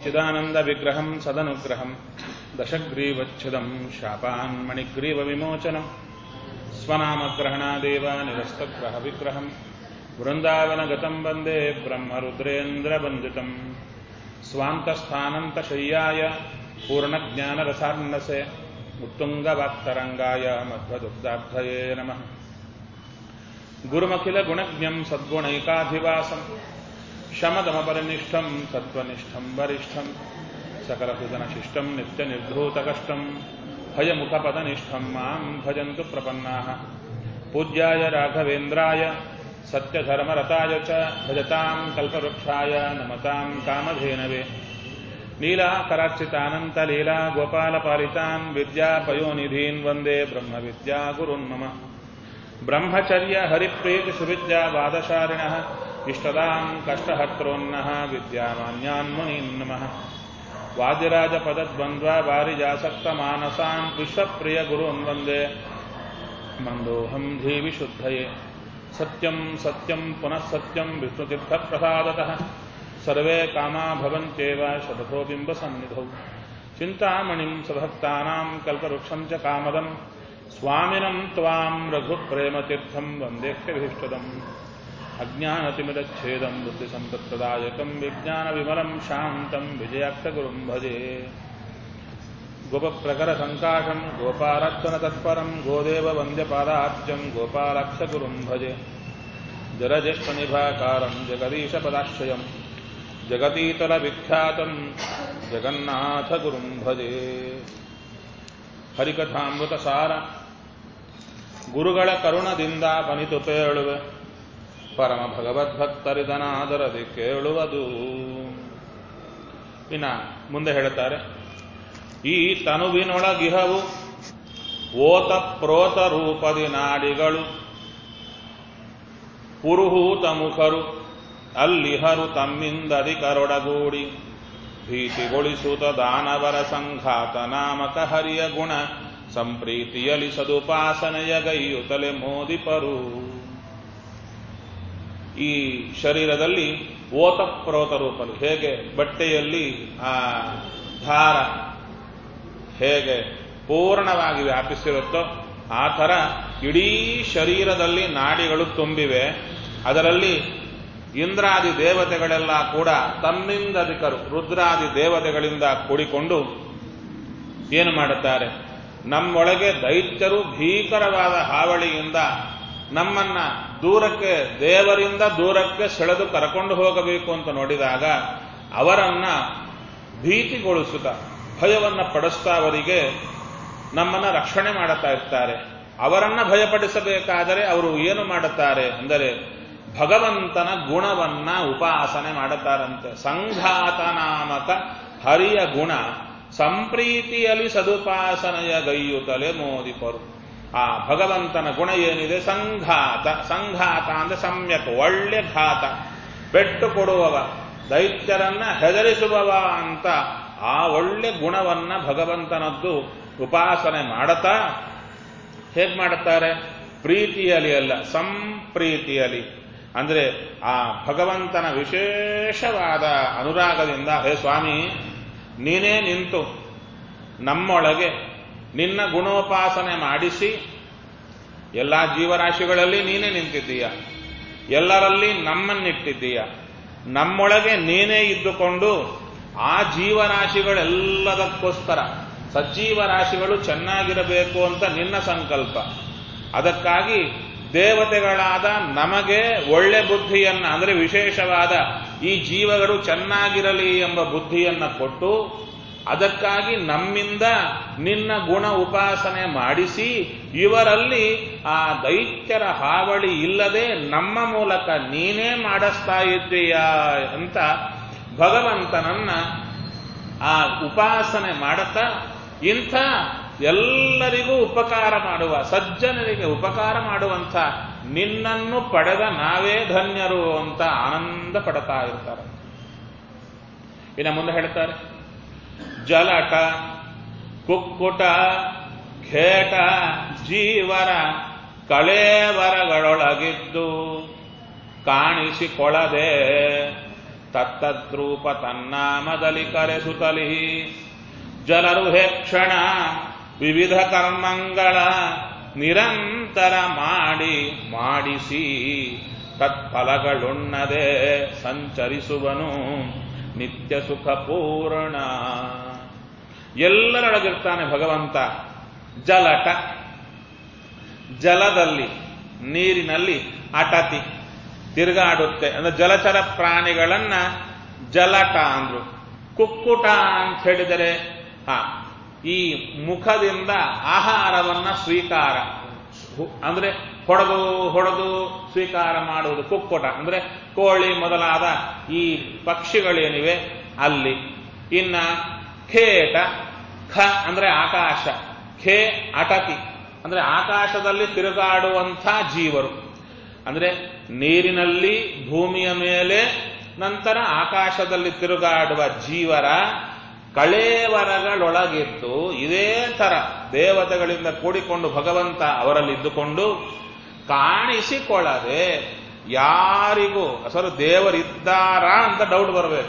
चिदानन्दविग्रहम् सदनुग्रहम् दशग्रीवच्छिदम् शापान्मणिग्रीवविमोचनम् स्वनामग्रहणादेव निरस्तग्रहविग्रहम् वृन्दावनगतम् वन्दे ब्रह्मरुद्रेन्द्रवन्दितम् स्वान्तस्थानन्तशय्याय पूर्णज्ञानरसार्णसे उत्तुङ्गवाक्तरङ्गाय मध्वदुग्धाब्धये नमः गुरुमखिलगुणज्ञम् सद्गुणैकाधिवासम् शमदमपरिनिष्ठम् सत्त्वनिष्ठम् वरिष्ठम् सकलसुजनशिष्टम् नित्यनिर्धूतकष्टम् भयमुखपदनिष्ठम् माम् भजन्तु प्रपन्नाः पूज्याय राघवेन्द्राय सत्यधर्मरताय च भजताम् कल्पवृक्षाय नमताम् कामधेनवे नीलाकरार्चितानन्तलीला गोपालपालितान् विद्यापयोनिधीन् वन्दे ब्रह्मविद्यागुरुन् मम ब्रह्मचर्य हरिप्रीतिसुविद्यावादशारिणः इष्टदाम् कष्टहर्त्रोन्नः विद्यामान्यान् मुनीन् नमः वादिराजपदद्वन्द्वा वारिजासक्तमानसान् विश्वप्रियगुरून् वन्दे मन्दोऽहम् धीविशुद्धये सत्यम् सत्यम् पुनः सत्यम् विष्णुतीर्थप्रसादतः सर्वे कामा भवन्त्येव शतथो बिम्बसन्निधौ चिन्तामणिम् सभक्तानाम् कल्पवृक्षम् च कामदम् स्वामिनम् त्वाम् रघुप्रेमतीर्थम् वन्देह्यभीष्टदम् अज्ञानतिमिरच्छेदम् बुद्धिसम्पत्प्रदायकम् विज्ञानविमलम् शान्तम् विजयाक्षगुरुम् भजे गोपप्रकरसङ्काशम् गोपालर्चनतत्परम् गोदेववन्द्यपादार्चम् गोपालक्षगुरुम् भजे जरज्येष्ठनिभाकारम् जगदीशपदाश्रयम् जगतीतलविख्यातम् जगन्नाथगुरुम् भजे ಹರಿಕಥಾಮೃತಸಾರ ಗುರುಗಳ ಕರುಣದಿಂದ ಬನಿತು ಪೇಳುವೆ ಪರಮ ಭಗವದ್ಭಕ್ತರಿದನಾದರದಿ ಕೇಳುವುದು ಇನ್ನ ಮುಂದೆ ಹೇಳುತ್ತಾರೆ ಈ ತನುವಿನೊಳಗಿಹವು ಓತ ಪ್ರೋತ ರೂಪದಿ ನಾಡಿಗಳು ಪುರುಹೂತ ಮುಖರು ಅಲ್ಲಿಹರು ತಮ್ಮಿಂದದಿ ಕರೊಡಗೂಡಿ ಭೀತಿಗೊಳಿಸುತ್ತ ದಾನವರ ಸಂಘಾತ ನಾಮಕ ಹರಿಯ ಗುಣ ಸಂಪ್ರೀತಿಯಲಿ ಸದುಪಾಸನೆಯ ಗೈಯುತಲೆ ಮೋದಿಪರು ಈ ಶರೀರದಲ್ಲಿ ಓತಪ್ರೋತ ರೂಪಲು ಹೇಗೆ ಬಟ್ಟೆಯಲ್ಲಿ ಆ ದಾರ ಹೇಗೆ ಪೂರ್ಣವಾಗಿ ವ್ಯಾಪಿಸಿರುತ್ತೋ ಆ ಥರ ಇಡೀ ಶರೀರದಲ್ಲಿ ನಾಡಿಗಳು ತುಂಬಿವೆ ಅದರಲ್ಲಿ ಇಂದ್ರಾದಿ ದೇವತೆಗಳೆಲ್ಲ ಕೂಡ ತನ್ನಿಂದಧಿಕರು ರುದ್ರಾದಿ ದೇವತೆಗಳಿಂದ ಕೂಡಿಕೊಂಡು ಏನು ಮಾಡುತ್ತಾರೆ ನಮ್ಮೊಳಗೆ ದೈತ್ಯರು ಭೀಕರವಾದ ಹಾವಳಿಯಿಂದ ನಮ್ಮನ್ನ ದೂರಕ್ಕೆ ದೇವರಿಂದ ದೂರಕ್ಕೆ ಸೆಳೆದು ಕರಕೊಂಡು ಹೋಗಬೇಕು ಅಂತ ನೋಡಿದಾಗ ಅವರನ್ನ ಭೀತಿಗೊಳಿಸುತ್ತ ಭಯವನ್ನ ಪಡಿಸ್ತಾ ಅವರಿಗೆ ನಮ್ಮನ್ನ ರಕ್ಷಣೆ ಮಾಡುತ್ತಾ ಇರ್ತಾರೆ ಅವರನ್ನ ಭಯಪಡಿಸಬೇಕಾದರೆ ಅವರು ಏನು ಮಾಡುತ್ತಾರೆ ಅಂದರೆ ಭಗವಂತನ ಗುಣವನ್ನ ಉಪಾಸನೆ ಮಾಡುತ್ತಾರಂತೆ ಸಂಘಾತ ನಾಮಕ ಹರಿಯ ಗುಣ ಸಂಪ್ರೀತಿಯಲ್ಲಿ ಸದುಪಾಸನೆಯ ಗೈಯುತ್ತಲೆ ಮೋದಿಪರು ಆ ಭಗವಂತನ ಗುಣ ಏನಿದೆ ಸಂಘಾತ ಸಂಘಾತ ಅಂದ್ರೆ ಸಮ್ಯಕ್ ಒಳ್ಳೆ ಘಾತ ಪೆಟ್ಟು ಕೊಡುವವ ದೈತ್ಯರನ್ನ ಹೆದರಿಸುವವ ಅಂತ ಆ ಒಳ್ಳೆ ಗುಣವನ್ನ ಭಗವಂತನದ್ದು ಉಪಾಸನೆ ಮಾಡುತ್ತಾ ಹೇಗ್ ಮಾಡುತ್ತಾರೆ ಪ್ರೀತಿಯಲ್ಲಿ ಅಲ್ಲ ಸಂಪ್ರೀತಿಯಲ್ಲಿ ಅಂದ್ರೆ ಆ ಭಗವಂತನ ವಿಶೇಷವಾದ ಅನುರಾಗದಿಂದ ಹೇ ಸ್ವಾಮಿ ನೀನೇ ನಿಂತು ನಮ್ಮೊಳಗೆ ನಿನ್ನ ಗುಣೋಪಾಸನೆ ಮಾಡಿಸಿ ಎಲ್ಲ ಜೀವರಾಶಿಗಳಲ್ಲಿ ನೀನೇ ನಿಂತಿದ್ದೀಯ ಎಲ್ಲರಲ್ಲಿ ನಮ್ಮನ್ನಿಟ್ಟಿದ್ದೀಯ ನಮ್ಮೊಳಗೆ ನೀನೇ ಇದ್ದುಕೊಂಡು ಆ ಜೀವರಾಶಿಗಳೆಲ್ಲದಕ್ಕೋಸ್ಕರ ಸಜ್ಜೀವ ರಾಶಿಗಳು ಚೆನ್ನಾಗಿರಬೇಕು ಅಂತ ನಿನ್ನ ಸಂಕಲ್ಪ ಅದಕ್ಕಾಗಿ ದೇವತೆಗಳಾದ ನಮಗೆ ಒಳ್ಳೆ ಬುದ್ಧಿಯನ್ನ ಅಂದರೆ ವಿಶೇಷವಾದ ಈ ಜೀವಗಳು ಚೆನ್ನಾಗಿರಲಿ ಎಂಬ ಬುದ್ಧಿಯನ್ನ ಕೊಟ್ಟು ಅದಕ್ಕಾಗಿ ನಮ್ಮಿಂದ ನಿನ್ನ ಗುಣ ಉಪಾಸನೆ ಮಾಡಿಸಿ ಇವರಲ್ಲಿ ಆ ದೈತ್ಯರ ಹಾವಳಿ ಇಲ್ಲದೆ ನಮ್ಮ ಮೂಲಕ ನೀನೇ ಮಾಡಿಸ್ತಾ ಇದ್ದೀಯ ಅಂತ ಭಗವಂತನನ್ನ ಆ ಉಪಾಸನೆ ಮಾಡುತ್ತಾ ಇಂಥ ಎಲ್ಲರಿಗೂ ಉಪಕಾರ ಮಾಡುವ ಸಜ್ಜನರಿಗೆ ಉಪಕಾರ ಮಾಡುವಂಥ ನಿನ್ನನ್ನು ಪಡೆದ ನಾವೇ ಧನ್ಯರು ಅಂತ ಆನಂದ ಪಡ್ತಾ ಇರ್ತಾರೆ ಇನ್ನು ಮುಂದೆ ಹೇಳ್ತಾರೆ ಜಲಟ ಕುಕ್ಕುಟ ಖೇಟ ಜೀವರ ಕಳೇವರಗಳೊಳಗಿದ್ದು ಕಾಣಿಸಿಕೊಳ್ಳದೆ ತತ್ತದ್ರೂಪ ತನ್ನಾಮದಲ್ಲಿ ಕರೆಸುತ್ತಲಿ ಜಲರು ಕ್ಷಣ ವಿವಿಧ ಕರ್ಮಗಳ ನಿರಂತರ ಮಾಡಿ ಮಾಡಿಸಿ ತತ್ಫಲಗಳುಣ್ಣದೆ ಸಂಚರಿಸುವನು ನಿತ್ಯ ಸುಖ ಪೂರ್ಣ ಎಲ್ಲರೊಳಗಿರ್ತಾನೆ ಭಗವಂತ ಜಲಟ ಜಲದಲ್ಲಿ ನೀರಿನಲ್ಲಿ ಅಟತಿ ತಿರುಗಾಡುತ್ತೆ ಅಂದ್ರೆ ಜಲಚರ ಪ್ರಾಣಿಗಳನ್ನ ಜಲಟ ಅಂದ್ರು ಕುಕ್ಕುಟ ಅಂತ ಹೇಳಿದರೆ ಹಾ ಈ ಮುಖದಿಂದ ಆಹಾರವನ್ನ ಸ್ವೀಕಾರ ಅಂದ್ರೆ ಹೊಡೆದು ಹೊಡೆದು ಸ್ವೀಕಾರ ಮಾಡುವುದು ಕುಕ್ಕುಟ ಅಂದ್ರೆ ಕೋಳಿ ಮೊದಲಾದ ಈ ಪಕ್ಷಿಗಳೇನಿವೆ ಅಲ್ಲಿ ಇನ್ನ ಖೇಟ ಖ ಅಂದ್ರೆ ಆಕಾಶ ಖೇ ಅಟತಿ ಅಂದ್ರೆ ಆಕಾಶದಲ್ಲಿ ತಿರುಗಾಡುವಂಥ ಜೀವರು ಅಂದ್ರೆ ನೀರಿನಲ್ಲಿ ಭೂಮಿಯ ಮೇಲೆ ನಂತರ ಆಕಾಶದಲ್ಲಿ ತಿರುಗಾಡುವ ಜೀವರ ಕಳೇವರಗಳೊಳಗಿದ್ದು ಇದೇ ತರ ದೇವತೆಗಳಿಂದ ಕೂಡಿಕೊಂಡು ಭಗವಂತ ಅವರಲ್ಲಿ ಇದ್ದುಕೊಂಡು ಕಾಣಿಸಿಕೊಳ್ಳದೆ ಯಾರಿಗೂ ಅಸಲು ದೇವರಿದ್ದಾರಾ ಅಂತ ಡೌಟ್ ಬರಬೇಕು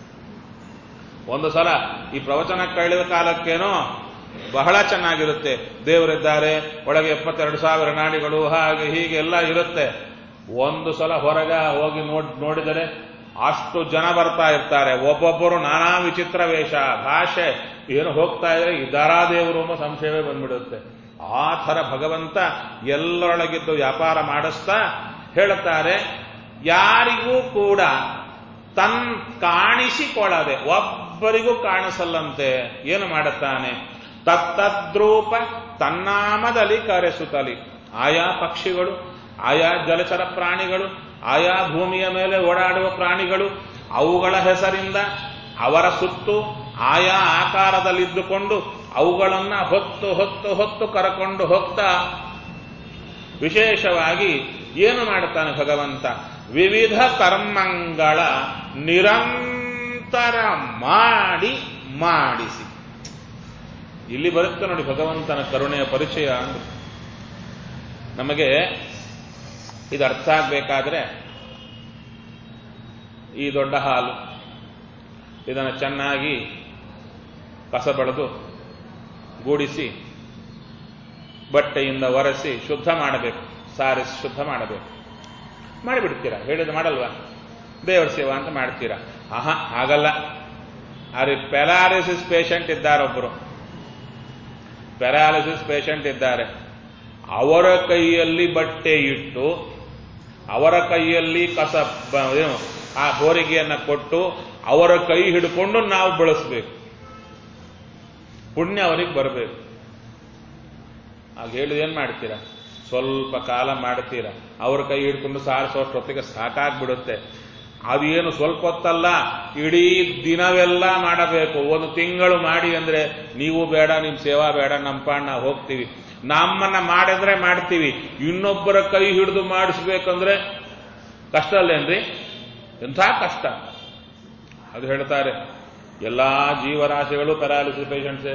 ಒಂದು ಸಲ ಈ ಪ್ರವಚನ ಕೇಳಿದ ಕಾಲಕ್ಕೇನೋ ಬಹಳ ಚೆನ್ನಾಗಿರುತ್ತೆ ದೇವರಿದ್ದಾರೆ ಒಳಗೆ ಎಪ್ಪತ್ತೆರಡು ಸಾವಿರ ನಾಡಿಗಳು ಹಾಗೆ ಹೀಗೆ ಎಲ್ಲ ಇರುತ್ತೆ ಒಂದು ಸಲ ಹೊರಗ ಹೋಗಿ ನೋಡ್ ನೋಡಿದರೆ ಅಷ್ಟು ಜನ ಬರ್ತಾ ಇರ್ತಾರೆ ಒಬ್ಬೊಬ್ಬರು ನಾನಾ ವಿಚಿತ್ರ ವೇಷ ಭಾಷೆ ಏನು ಹೋಗ್ತಾ ಇದ್ರೆ ಇದಾರಾ ದೇವರು ಅನ್ನೋ ಸಂಶಯವೇ ಬಂದ್ಬಿಡುತ್ತೆ ಆ ಥರ ಭಗವಂತ ಎಲ್ಲರೊಳಗಿದ್ದು ವ್ಯಾಪಾರ ಮಾಡಿಸ್ತಾ ಹೇಳುತ್ತಾರೆ ಯಾರಿಗೂ ಕೂಡ ತನ್ ಕಾಣಿಸಿಕೊಳ್ಳದೆ ಒಬ್ಬರಿಗೂ ಕಾಣಿಸಲ್ಲಂತೆ ಏನು ಮಾಡುತ್ತಾನೆ ತತ್ತದ್ರೂಪ ತನ್ನಾಮದಲ್ಲಿ ಕರೆಸುತ್ತಲಿ ಆಯಾ ಪಕ್ಷಿಗಳು ಆಯಾ ಜಲಚರ ಪ್ರಾಣಿಗಳು ಆಯಾ ಭೂಮಿಯ ಮೇಲೆ ಓಡಾಡುವ ಪ್ರಾಣಿಗಳು ಅವುಗಳ ಹೆಸರಿಂದ ಅವರ ಸುತ್ತು ಆಯಾ ಆಕಾರದಲ್ಲಿದ್ದುಕೊಂಡು ಅವುಗಳನ್ನ ಹೊತ್ತು ಹೊತ್ತು ಹೊತ್ತು ಕರಕೊಂಡು ಹೋಗ್ತಾ ವಿಶೇಷವಾಗಿ ಏನು ಮಾಡುತ್ತಾನೆ ಭಗವಂತ ವಿವಿಧ ಕರ್ಮಗಳ ನಿರಂತರ ಮಾಡಿ ಮಾಡಿಸಿ ಇಲ್ಲಿ ಬರುತ್ತೆ ನೋಡಿ ಭಗವಂತನ ಕರುಣೆಯ ಪರಿಚಯ ಅಂದ್ರೆ ನಮಗೆ ಇದು ಅರ್ಥ ಆಗಬೇಕಾದ್ರೆ ಈ ದೊಡ್ಡ ಹಾಲು ಇದನ್ನು ಚೆನ್ನಾಗಿ ಕಸ ಬಳಿದು ಗೂಡಿಸಿ ಬಟ್ಟೆಯಿಂದ ಒರೆಸಿ ಶುದ್ಧ ಮಾಡಬೇಕು ಸಾರಿಸಿ ಶುದ್ಧ ಮಾಡಬೇಕು ಮಾಡಿಬಿಡ್ತೀರಾ ಹೇಳಿದ ಮಾಡಲ್ವಾ ದೇವರ ಸೇವಾ ಅಂತ ಮಾಡ್ತೀರಾ ಆಹಾ ಆಗಲ್ಲ ಅರೆ ಪೆರಾಲಿಸಿಸ್ ಪೇಷಂಟ್ ಇದ್ದಾರೊಬ್ಬರು ಪ್ಯಾರಾಲಿಸಿಸ್ ಪೇಷಂಟ್ ಇದ್ದಾರೆ ಅವರ ಕೈಯಲ್ಲಿ ಬಟ್ಟೆ ಇಟ್ಟು ಅವರ ಕೈಯಲ್ಲಿ ಕಸ ಏನು ಆ ಬೋರಿಗೆಯನ್ನು ಕೊಟ್ಟು ಅವರ ಕೈ ಹಿಡ್ಕೊಂಡು ನಾವು ಬಳಸಬೇಕು ಪುಣ್ಯ ಅವರಿಗೆ ಬರಬೇಕು ಆಗ ಹೇಳಿದ ಏನ್ ಮಾಡ್ತೀರಾ ಸ್ವಲ್ಪ ಕಾಲ ಮಾಡ್ತೀರಾ ಅವ್ರ ಕೈ ಹಿಡ್ಕೊಂಡು ಸಾರಿಸೋಷ್ಟೊತ್ತಿಗೆ ಸಾಕಾಗ್ಬಿಡುತ್ತೆ ಅದೇನು ಸ್ವಲ್ಪ ಹೊತ್ತಲ್ಲ ಇಡೀ ದಿನವೆಲ್ಲ ಮಾಡಬೇಕು ಒಂದು ತಿಂಗಳು ಮಾಡಿ ಅಂದ್ರೆ ನೀವು ಬೇಡ ನಿಮ್ ಸೇವಾ ಬೇಡ ನಮ್ಮ ಪಾಡ್ ನಾವು ಹೋಗ್ತೀವಿ ನಮ್ಮನ್ನ ಮಾಡಿದ್ರೆ ಮಾಡ್ತೀವಿ ಇನ್ನೊಬ್ಬರ ಕೈ ಹಿಡಿದು ಮಾಡಿಸ್ಬೇಕಂದ್ರೆ ಕಷ್ಟ ಅಲ್ಲೇನ್ರಿ ಎಂಥ ಕಷ್ಟ ಅದು ಹೇಳ್ತಾರೆ ಎಲ್ಲಾ ಜೀವರಾಶಿಗಳು ಪ್ಯಾರಾಲಿಸಿಸ್ ಪೇಷಂಟ್ಸೇ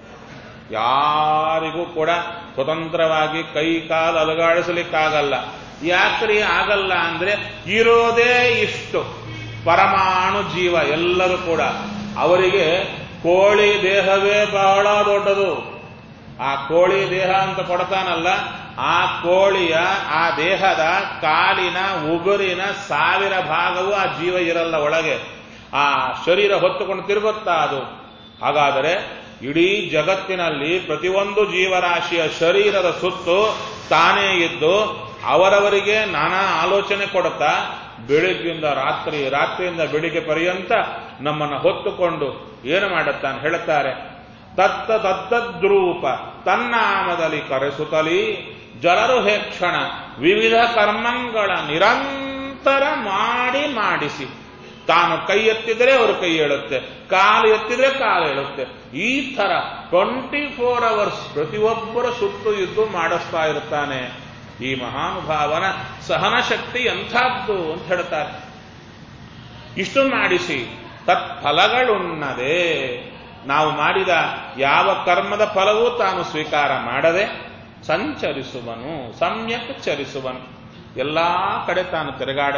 ಯಾರಿಗೂ ಕೂಡ ಸ್ವತಂತ್ರವಾಗಿ ಕೈ ಕಾಲು ಅಲುಗಾಡಿಸಲಿಕ್ಕಾಗಲ್ಲ ಯಾಕ್ರಿ ಆಗಲ್ಲ ಅಂದ್ರೆ ಇರೋದೇ ಇಷ್ಟು ಪರಮಾಣು ಜೀವ ಎಲ್ಲರೂ ಕೂಡ ಅವರಿಗೆ ಕೋಳಿ ದೇಹವೇ ಬಹಳ ದೊಡ್ಡದು ಆ ಕೋಳಿ ದೇಹ ಅಂತ ಕೊಡ್ತಾನಲ್ಲ ಆ ಕೋಳಿಯ ಆ ದೇಹದ ಕಾಲಿನ ಉಗುರಿನ ಸಾವಿರ ಭಾಗವೂ ಆ ಜೀವ ಇರಲ್ಲ ಒಳಗೆ ಆ ಶರೀರ ಹೊತ್ತುಕೊಂಡು ತಿರುಗುತ್ತಾ ಅದು ಹಾಗಾದರೆ ಇಡೀ ಜಗತ್ತಿನಲ್ಲಿ ಪ್ರತಿಯೊಂದು ಜೀವರಾಶಿಯ ಶರೀರದ ಸುತ್ತು ತಾನೇ ಇದ್ದು ಅವರವರಿಗೆ ನಾನಾ ಆಲೋಚನೆ ಕೊಡುತ್ತಾ ಬೆಳಿಗ್ಗಿಂದ ರಾತ್ರಿ ರಾತ್ರಿಯಿಂದ ಬೆಳಿಗ್ಗೆ ಪರ್ಯಂತ ನಮ್ಮನ್ನು ಹೊತ್ತುಕೊಂಡು ಏನು ಮಾಡುತ್ತಾನೆ ಹೇಳುತ್ತಾರೆ ತತ್ತ ತತ್ತದ್ರೂಪ ತನ್ನಾಮದಲ್ಲಿ ಕರೆಸುತ್ತಲಿ ಜಲರು ಹೇಕ್ಷಣ ವಿವಿಧ ಕರ್ಮಗಳ ನಿರಂತರ ಮಾಡಿ ಮಾಡಿಸಿ ತಾನು ಕೈ ಎತ್ತಿದ್ರೆ ಅವರು ಕೈ ಹೇಳುತ್ತೆ ಕಾಲು ಎತ್ತಿದ್ರೆ ಕಾಲು ಹೇಳುತ್ತೆ ಈ ತರ ಟ್ವೆಂಟಿ ಫೋರ್ ಅವರ್ಸ್ ಪ್ರತಿಯೊಬ್ಬರ ಸುತ್ತು ಇದ್ದು ಮಾಡಿಸ್ತಾ ಇರ್ತಾನೆ ಈ ಮಹಾನುಭಾವನ ಸಹನ ಶಕ್ತಿ ಎಂಥದ್ದು ಅಂತ ಹೇಳ್ತಾರೆ ಇಷ್ಟು ಮಾಡಿಸಿ ತತ್ಫಲಗಳುನ್ನದೇ ನಾವು ಮಾಡಿದ ಯಾವ ಕರ್ಮದ ಫಲವೂ ತಾನು ಸ್ವೀಕಾರ ಮಾಡದೆ ಸಂಚರಿಸುವನು ಸಮ್ಯಕ್ ಚರಿಸುವನು ಎಲ್ಲಾ ಕಡೆ ತಾನು ತಿರುಗಾಡತ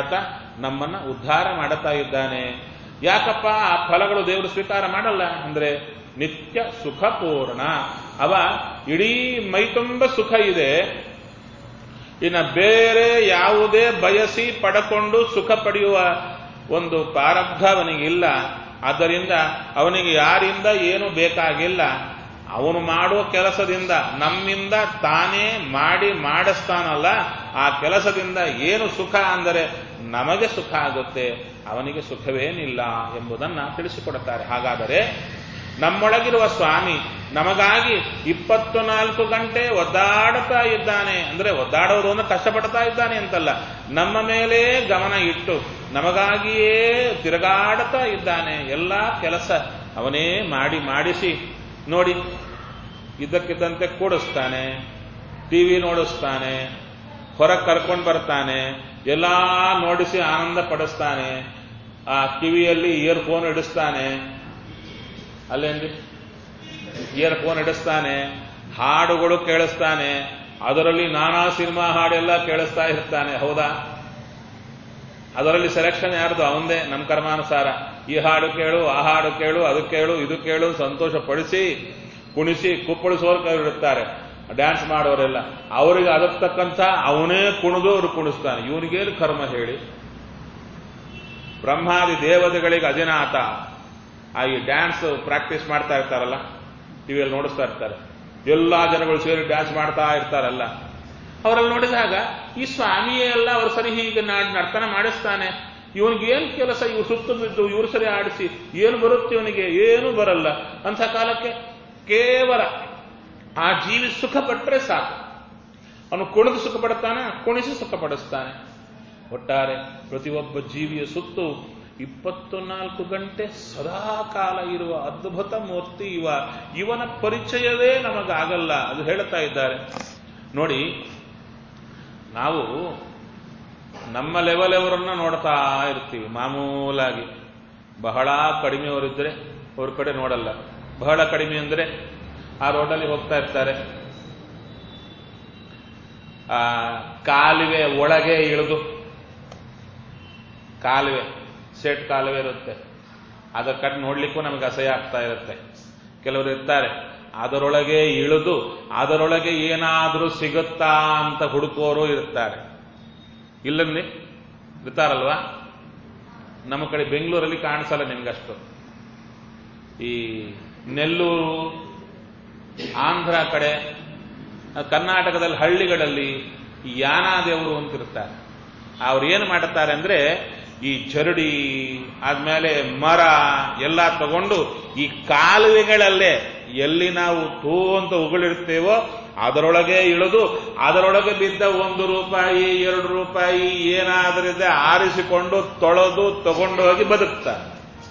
ನಮ್ಮನ್ನ ಉದ್ಧಾರ ಮಾಡುತ್ತಾ ಇದ್ದಾನೆ ಯಾಕಪ್ಪ ಆ ಫಲಗಳು ದೇವರು ಸ್ವೀಕಾರ ಮಾಡಲ್ಲ ಅಂದ್ರೆ ನಿತ್ಯ ಸುಖಪೂರ್ಣ ಅವ ಇಡೀ ಮೈತುಂಬ ಸುಖ ಇದೆ ಇನ್ನ ಬೇರೆ ಯಾವುದೇ ಬಯಸಿ ಪಡಕೊಂಡು ಸುಖ ಪಡೆಯುವ ಒಂದು ಪ್ರಾರಬ್ಧ ಅವನಿಗಿಲ್ಲ ಆದ್ದರಿಂದ ಅವನಿಗೆ ಯಾರಿಂದ ಏನು ಬೇಕಾಗಿಲ್ಲ ಅವನು ಮಾಡುವ ಕೆಲಸದಿಂದ ನಮ್ಮಿಂದ ತಾನೇ ಮಾಡಿ ಮಾಡಿಸ್ತಾನಲ್ಲ ಆ ಕೆಲಸದಿಂದ ಏನು ಸುಖ ಅಂದರೆ ನಮಗೆ ಸುಖ ಆಗುತ್ತೆ ಅವನಿಗೆ ಸುಖವೇನಿಲ್ಲ ಎಂಬುದನ್ನ ತಿಳಿಸಿಕೊಡುತ್ತಾರೆ ಹಾಗಾದರೆ ನಮ್ಮೊಳಗಿರುವ ಸ್ವಾಮಿ ನಮಗಾಗಿ ಇಪ್ಪತ್ತು ನಾಲ್ಕು ಗಂಟೆ ಒದ್ದಾಡುತ್ತಾ ಇದ್ದಾನೆ ಅಂದ್ರೆ ಒದ್ದಾಡೋದು ಅಂದ್ರೆ ಕಷ್ಟಪಡ್ತಾ ಇದ್ದಾನೆ ಅಂತಲ್ಲ ನಮ್ಮ ಮೇಲೆ ಗಮನ ಇಟ್ಟು ನಮಗಾಗಿಯೇ ತಿರುಗಾಡುತ್ತಾ ಇದ್ದಾನೆ ಎಲ್ಲ ಕೆಲಸ ಅವನೇ ಮಾಡಿ ಮಾಡಿಸಿ ನೋಡಿ ಇದ್ದಕ್ಕಿದ್ದಂತೆ ಕೂಡಿಸ್ತಾನೆ ಟಿವಿ ನೋಡಿಸ್ತಾನೆ ಹೊರಗೆ ಕರ್ಕೊಂಡು ಬರ್ತಾನೆ ಎಲ್ಲ ನೋಡಿಸಿ ಆನಂದ ಪಡಿಸ್ತಾನೆ ಆ ಕಿವಿಯಲ್ಲಿ ಇಯರ್ ಫೋನ್ ಇಡಿಸ್ತಾನೆ ಅಲ್ಲೇನ್ರಿ ಇಯರ್ ಫೋನ್ ಇಡಿಸ್ತಾನೆ ಹಾಡುಗಳು ಕೇಳಿಸ್ತಾನೆ ಅದರಲ್ಲಿ ನಾನಾ ಸಿನಿಮಾ ಹಾಡೆಲ್ಲ ಕೇಳಿಸ್ತಾ ಇರ್ತಾನೆ ಹೌದಾ ಅದರಲ್ಲಿ ಸೆಲೆಕ್ಷನ್ ಯಾರ್ದು ಅವಂದೇ ನಮ್ಮ ಕರ್ಮಾನುಸಾರ ಈ ಹಾಡು ಕೇಳು ಆ ಹಾಡು ಕೇಳು ಅದು ಕೇಳು ಇದು ಕೇಳು ಸಂತೋಷ ಪಡಿಸಿ ಕುಣಿಸಿ ಕುಪ್ಪಳಿಸೋರು ಇರುತ್ತಾರೆ ಡ್ಯಾನ್ಸ್ ಮಾಡೋರೆಲ್ಲ ಅವರಿಗೆ ಅದಕ್ಕೆ ತಕ್ಕಂತ ಅವನೇ ಕುಣಿದು ಅವ್ರು ಕುಣಿಸ್ತಾನೆ ಇವನಿಗೇನು ಕರ್ಮ ಹೇಳಿ ಬ್ರಹ್ಮಾದಿ ದೇವತೆಗಳಿಗೆ ಅಧಿನಾಥ ಆ ಈ ಡ್ಯಾನ್ಸ್ ಪ್ರಾಕ್ಟೀಸ್ ಮಾಡ್ತಾ ಇರ್ತಾರಲ್ಲ ಟಿವಿಯಲ್ಲಿ ನೋಡಿಸ್ತಾ ಇರ್ತಾರೆ ಎಲ್ಲಾ ಜನಗಳು ಸೇರಿ ಡ್ಯಾನ್ಸ್ ಮಾಡ್ತಾ ಇರ್ತಾರಲ್ಲ ಅವರಲ್ಲಿ ನೋಡಿದಾಗ ಈ ಸ್ವಾಮಿಯೇ ಎಲ್ಲ ಅವ್ರ ಸರಿ ಹೀಗೆ ನರ್ತನ ಮಾಡಿಸ್ತಾನೆ ಇವನಿಗೆ ಏನು ಕೆಲಸ ಇವ್ ಸುತ್ತು ಬಿದ್ದು ಇವ್ರ ಸರಿ ಆಡಿಸಿ ಏನು ಬರುತ್ತೆ ಇವನಿಗೆ ಏನು ಬರಲ್ಲ ಅಂಥ ಕಾಲಕ್ಕೆ ಕೇವಲ ಆ ಜೀವಿ ಸುಖ ಪಟ್ಟರೆ ಸಾಕು ಅವನು ಕುಣಿದು ಸುಖ ಪಡ್ತಾನೆ ಕುಣಿಸಿ ಸುಖ ಪಡಿಸ್ತಾನೆ ಒಟ್ಟಾರೆ ಪ್ರತಿಯೊಬ್ಬ ಜೀವಿಯ ಸುತ್ತು ಇಪ್ಪತ್ತು ನಾಲ್ಕು ಗಂಟೆ ಸದಾ ಕಾಲ ಇರುವ ಅದ್ಭುತ ಮೂರ್ತಿ ಇವ ಇವನ ಪರಿಚಯವೇ ನಮಗಾಗಲ್ಲ ಅದು ಹೇಳ್ತಾ ಇದ್ದಾರೆ ನೋಡಿ ನಾವು ನಮ್ಮ ಲೆವೆಲ್ ಅವರನ್ನ ನೋಡ್ತಾ ಇರ್ತೀವಿ ಮಾಮೂಲಾಗಿ ಬಹಳ ಕಡಿಮೆಯವರಿದ್ರೆ ಅವ್ರ ಕಡೆ ನೋಡಲ್ಲ ಬಹಳ ಕಡಿಮೆ ಅಂದ್ರೆ ಆ ರೋಡಲ್ಲಿ ಹೋಗ್ತಾ ಇರ್ತಾರೆ ಆ ಕಾಲುವೆ ಒಳಗೆ ಇಳಿದು ಕಾಲುವೆ ಸೆಟ್ ಕಾಲುವೆ ಇರುತ್ತೆ ಅದರ ಕಡೆ ನೋಡ್ಲಿಕ್ಕೂ ನಮಗೆ ಅಸಹ್ಯ ಆಗ್ತಾ ಇರುತ್ತೆ ಕೆಲವರು ಇರ್ತಾರೆ ಅದರೊಳಗೆ ಇಳಿದು ಅದರೊಳಗೆ ಏನಾದರೂ ಸಿಗುತ್ತಾ ಅಂತ ಹುಡುಕೋರು ಇರ್ತಾರೆ ಇಲ್ಲಂದ್ರೆ ಇರ್ತಾರಲ್ವಾ ನಮ್ಮ ಕಡೆ ಬೆಂಗಳೂರಲ್ಲಿ ಕಾಣಿಸಲ್ಲ ನಿಮ್ಗಷ್ಟು ಈ ನೆಲ್ಲೂರು ಆಂಧ್ರ ಕಡೆ ಕರ್ನಾಟಕದಲ್ಲಿ ಹಳ್ಳಿಗಳಲ್ಲಿ ಈ ಯಾನಾದೇವರು ಅಂತಿರ್ತಾರೆ ಅವ್ರು ಏನು ಮಾಡುತ್ತಾರೆ ಅಂದ್ರೆ ಈ ಜರಡಿ ಆದ್ಮೇಲೆ ಮರ ಎಲ್ಲ ತಗೊಂಡು ಈ ಕಾಲುವೆಗಳಲ್ಲೇ ಎಲ್ಲಿ ನಾವು ತೂ ಅಂತ ಉಗುಳಿರ್ತೇವೋ ಅದರೊಳಗೆ ಇಳಿದು ಅದರೊಳಗೆ ಬಿದ್ದ ಒಂದು ರೂಪಾಯಿ ಎರಡು ರೂಪಾಯಿ ಏನಾದ್ರಿದೆ ಆರಿಸಿಕೊಂಡು ತೊಳೆದು ತಗೊಂಡು ಹೋಗಿ ಬದುಕ್ತಾರೆ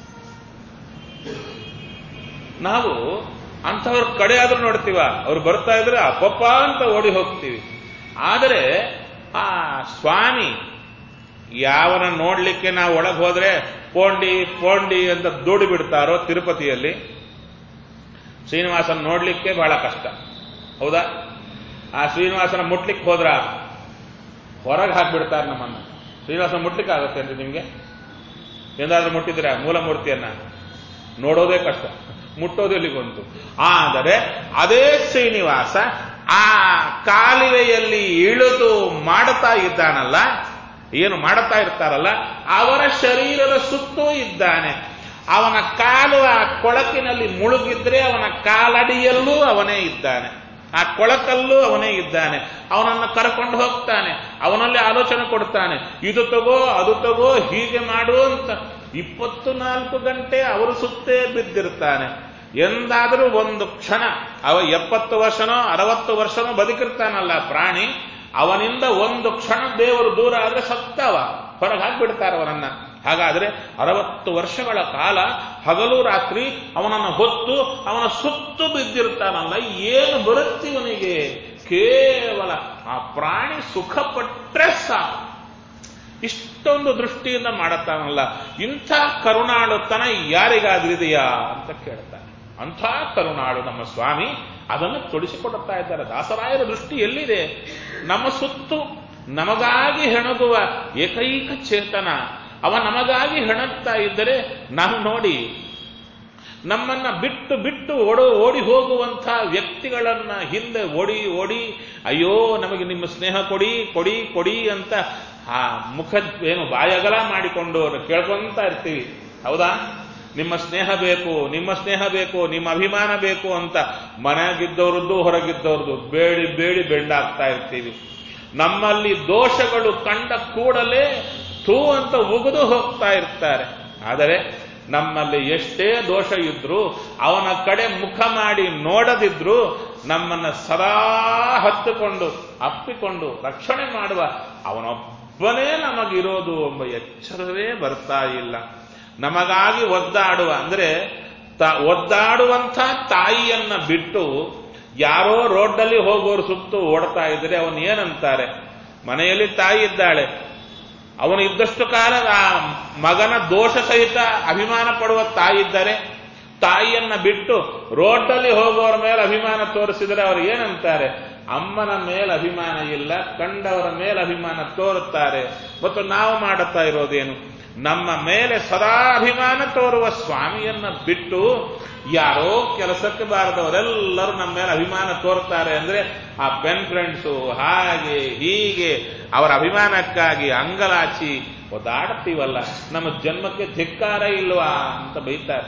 ನಾವು ಅಂಥವ್ರ ಕಡೆ ಆದ್ರೂ ನೋಡ್ತೀವ ಅವ್ರು ಬರ್ತಾ ಇದ್ರೆ ಅಪ್ಪಪ್ಪ ಅಂತ ಓಡಿ ಹೋಗ್ತೀವಿ ಆದರೆ ಆ ಸ್ವಾಮಿ ಯಾವನ ನೋಡ್ಲಿಕ್ಕೆ ನಾವು ಒಳಗೆ ಹೋದ್ರೆ ಪೋಂಡಿ ಪೋಂಡಿ ಅಂತ ದೂಡಿ ಬಿಡ್ತಾರೋ ತಿರುಪತಿಯಲ್ಲಿ ಶ್ರೀನಿವಾಸನ್ ನೋಡ್ಲಿಕ್ಕೆ ಬಹಳ ಕಷ್ಟ ಹೌದಾ ಆ ಶ್ರೀನಿವಾಸನ ಮುಟ್ಲಿಕ್ಕೆ ಹೋದ್ರ ಹೊರಗೆ ಹಾಕ್ಬಿಡ್ತಾರೆ ನಮ್ಮನ್ನ ಶ್ರೀನಿವಾಸನ ಮುಟ್ಲಿಕ್ಕೆ ಆಗುತ್ತೆ ಅಂತ ನಿಮ್ಗೆ ಎಂದಾದ್ರೂ ಮುಟ್ಟಿದ್ರೆ ಮೂಲ ಮೂರ್ತಿಯನ್ನ ನೋಡೋದೇ ಕಷ್ಟ ಮುಟ್ಟೋದು ಎಲ್ಲಿಗೊಂದು ಆದರೆ ಅದೇ ಶ್ರೀನಿವಾಸ ಆ ಕಾಲುವೆಯಲ್ಲಿ ಇಳಿದು ಮಾಡುತ್ತಾ ಇದ್ದಾನಲ್ಲ ಏನು ಮಾಡುತ್ತಾ ಇರ್ತಾರಲ್ಲ ಅವರ ಶರೀರದ ಸುತ್ತೂ ಇದ್ದಾನೆ ಅವನ ಕಾಲು ಆ ಕೊಳಕಿನಲ್ಲಿ ಮುಳುಗಿದ್ರೆ ಅವನ ಕಾಲಡಿಯಲ್ಲೂ ಅವನೇ ಇದ್ದಾನೆ ಆ ಕೊಳಕಲ್ಲೂ ಅವನೇ ಇದ್ದಾನೆ ಅವನನ್ನು ಕರ್ಕೊಂಡು ಹೋಗ್ತಾನೆ ಅವನಲ್ಲಿ ಆಲೋಚನೆ ಕೊಡ್ತಾನೆ ಇದು ತಗೋ ಅದು ತಗೋ ಹೀಗೆ ಮಾಡು ಅಂತ ಇಪ್ಪತ್ತು ನಾಲ್ಕು ಗಂಟೆ ಅವರು ಸುತ್ತೇ ಬಿದ್ದಿರ್ತಾನೆ ಎಂದಾದರೂ ಒಂದು ಕ್ಷಣ ಅವ ಎಪ್ಪತ್ತು ವರ್ಷನೋ ಅರವತ್ತು ವರ್ಷನೋ ಬದುಕಿರ್ತಾನಲ್ಲ ಪ್ರಾಣಿ ಅವನಿಂದ ಒಂದು ಕ್ಷಣ ದೇವರು ದೂರ ಆದ್ರೆ ಸತ್ತವ ಹೊರಗೆ ಹಾಕ್ಬಿಡ್ತಾರೆ ಅವನನ್ನ ಹಾಗಾದ್ರೆ ಅರವತ್ತು ವರ್ಷಗಳ ಕಾಲ ಹಗಲು ರಾತ್ರಿ ಅವನನ್ನು ಹೊತ್ತು ಅವನ ಸುತ್ತು ಬಿದ್ದಿರ್ತಾನಲ್ಲ ಏನು ಬರುತ್ತೆ ಇವನಿಗೆ ಕೇವಲ ಆ ಪ್ರಾಣಿ ಸುಖ ಪಟ್ರೆ ಸಾಕು ಇಷ್ಟೊಂದು ದೃಷ್ಟಿಯಿಂದ ಮಾಡುತ್ತಾನಲ್ಲ ಇಂಥ ಕರುಣಾಳುತನ ಯಾರಿಗಾದ್ರಿದೆಯಾ ಅಂತ ಕೇಳ್ತಾನೆ ಅಂಥ ಕರುಣಾಳು ನಮ್ಮ ಸ್ವಾಮಿ ಅದನ್ನು ತೊಡಿಸಿಕೊಡುತ್ತಾ ಇದ್ದಾರೆ ದಾಸರಾಯರ ದೃಷ್ಟಿ ಎಲ್ಲಿದೆ ನಮ್ಮ ಸುತ್ತು ನಮಗಾಗಿ ಹೆಣಗುವ ಏಕೈಕ ಚೇತನ ಅವ ನಮಗಾಗಿ ಹೆಣಗ್ತಾ ಇದ್ದರೆ ನಾವು ನೋಡಿ ನಮ್ಮನ್ನ ಬಿಟ್ಟು ಬಿಟ್ಟು ಓಡೋ ಓಡಿ ಹೋಗುವಂಥ ವ್ಯಕ್ತಿಗಳನ್ನ ಹಿಂದೆ ಓಡಿ ಓಡಿ ಅಯ್ಯೋ ನಮಗೆ ನಿಮ್ಮ ಸ್ನೇಹ ಕೊಡಿ ಕೊಡಿ ಕೊಡಿ ಅಂತ ಆ ಮುಖ ಏನು ಬಾಯಗಲ ಮಾಡಿಕೊಂಡು ಕೇಳ್ಕೊಂತ ಇರ್ತೀವಿ ಹೌದಾ ನಿಮ್ಮ ಸ್ನೇಹ ಬೇಕು ನಿಮ್ಮ ಸ್ನೇಹ ಬೇಕು ನಿಮ್ಮ ಅಭಿಮಾನ ಬೇಕು ಅಂತ ಮನೆಯಾಗಿದ್ದವ್ರದ್ದು ಹೊರಗಿದ್ದವ್ರದ್ದು ಬೇಡಿ ಬೇಡಿ ಬೆಂಡಾಗ್ತಾ ಇರ್ತೀವಿ ನಮ್ಮಲ್ಲಿ ದೋಷಗಳು ಕಂಡ ಕೂಡಲೇ ಥೂ ಅಂತ ಉಗಿದು ಹೋಗ್ತಾ ಇರ್ತಾರೆ ಆದರೆ ನಮ್ಮಲ್ಲಿ ಎಷ್ಟೇ ದೋಷ ಇದ್ರೂ ಅವನ ಕಡೆ ಮುಖ ಮಾಡಿ ನೋಡದಿದ್ರು ನಮ್ಮನ್ನ ಸದಾ ಹತ್ತುಕೊಂಡು ಅಪ್ಪಿಕೊಂಡು ರಕ್ಷಣೆ ಮಾಡುವ ಅವನೊಬ್ಬನೇ ನಮಗಿರೋದು ಎಂಬ ಎಚ್ಚರವೇ ಬರ್ತಾ ಇಲ್ಲ ನಮಗಾಗಿ ಒದ್ದಾಡುವ ಅಂದ್ರೆ ತ ಒದ್ದಾಡುವಂಥ ತಾಯಿಯನ್ನ ಬಿಟ್ಟು ಯಾರೋ ರೋಡ್ನಲ್ಲಿ ಹೋಗೋರು ಸುತ್ತು ಓಡ್ತಾ ಇದ್ರೆ ಅವನು ಏನಂತಾರೆ ಮನೆಯಲ್ಲಿ ತಾಯಿ ಇದ್ದಾಳೆ ಅವನು ಇದ್ದಷ್ಟು ಕಾಲ ಆ ಮಗನ ದೋಷ ಸಹಿತ ಅಭಿಮಾನ ಪಡುವ ತಾಯಿ ಇದ್ದಾರೆ ತಾಯಿಯನ್ನ ಬಿಟ್ಟು ರೋಡ್ನಲ್ಲಿ ಹೋಗುವವರ ಮೇಲೆ ಅಭಿಮಾನ ತೋರಿಸಿದರೆ ಅವರು ಏನಂತಾರೆ ಅಮ್ಮನ ಮೇಲೆ ಅಭಿಮಾನ ಇಲ್ಲ ಕಂಡವರ ಮೇಲೆ ಅಭಿಮಾನ ತೋರುತ್ತಾರೆ ಮತ್ತು ನಾವು ಮಾಡುತ್ತಾ ಇರೋದೇನು ನಮ್ಮ ಮೇಲೆ ಸದಾ ಅಭಿಮಾನ ತೋರುವ ಸ್ವಾಮಿಯನ್ನ ಬಿಟ್ಟು ಯಾರೋ ಕೆಲಸಕ್ಕೆ ಬಾರದವರೆಲ್ಲರೂ ನಮ್ಮ ಮೇಲೆ ಅಭಿಮಾನ ತೋರ್ತಾರೆ ಅಂದ್ರೆ ಆ ಪೆನ್ ಫ್ರೆಂಡ್ಸು ಹಾಗೆ ಹೀಗೆ ಅವರ ಅಭಿಮಾನಕ್ಕಾಗಿ ಅಂಗಲಾಚಿ ಒದ್ದಾಡ್ತೀವಲ್ಲ ನಮ್ಮ ಜನ್ಮಕ್ಕೆ ಧಿಕ್ಕಾರ ಇಲ್ವಾ ಅಂತ ಬೈತಾರೆ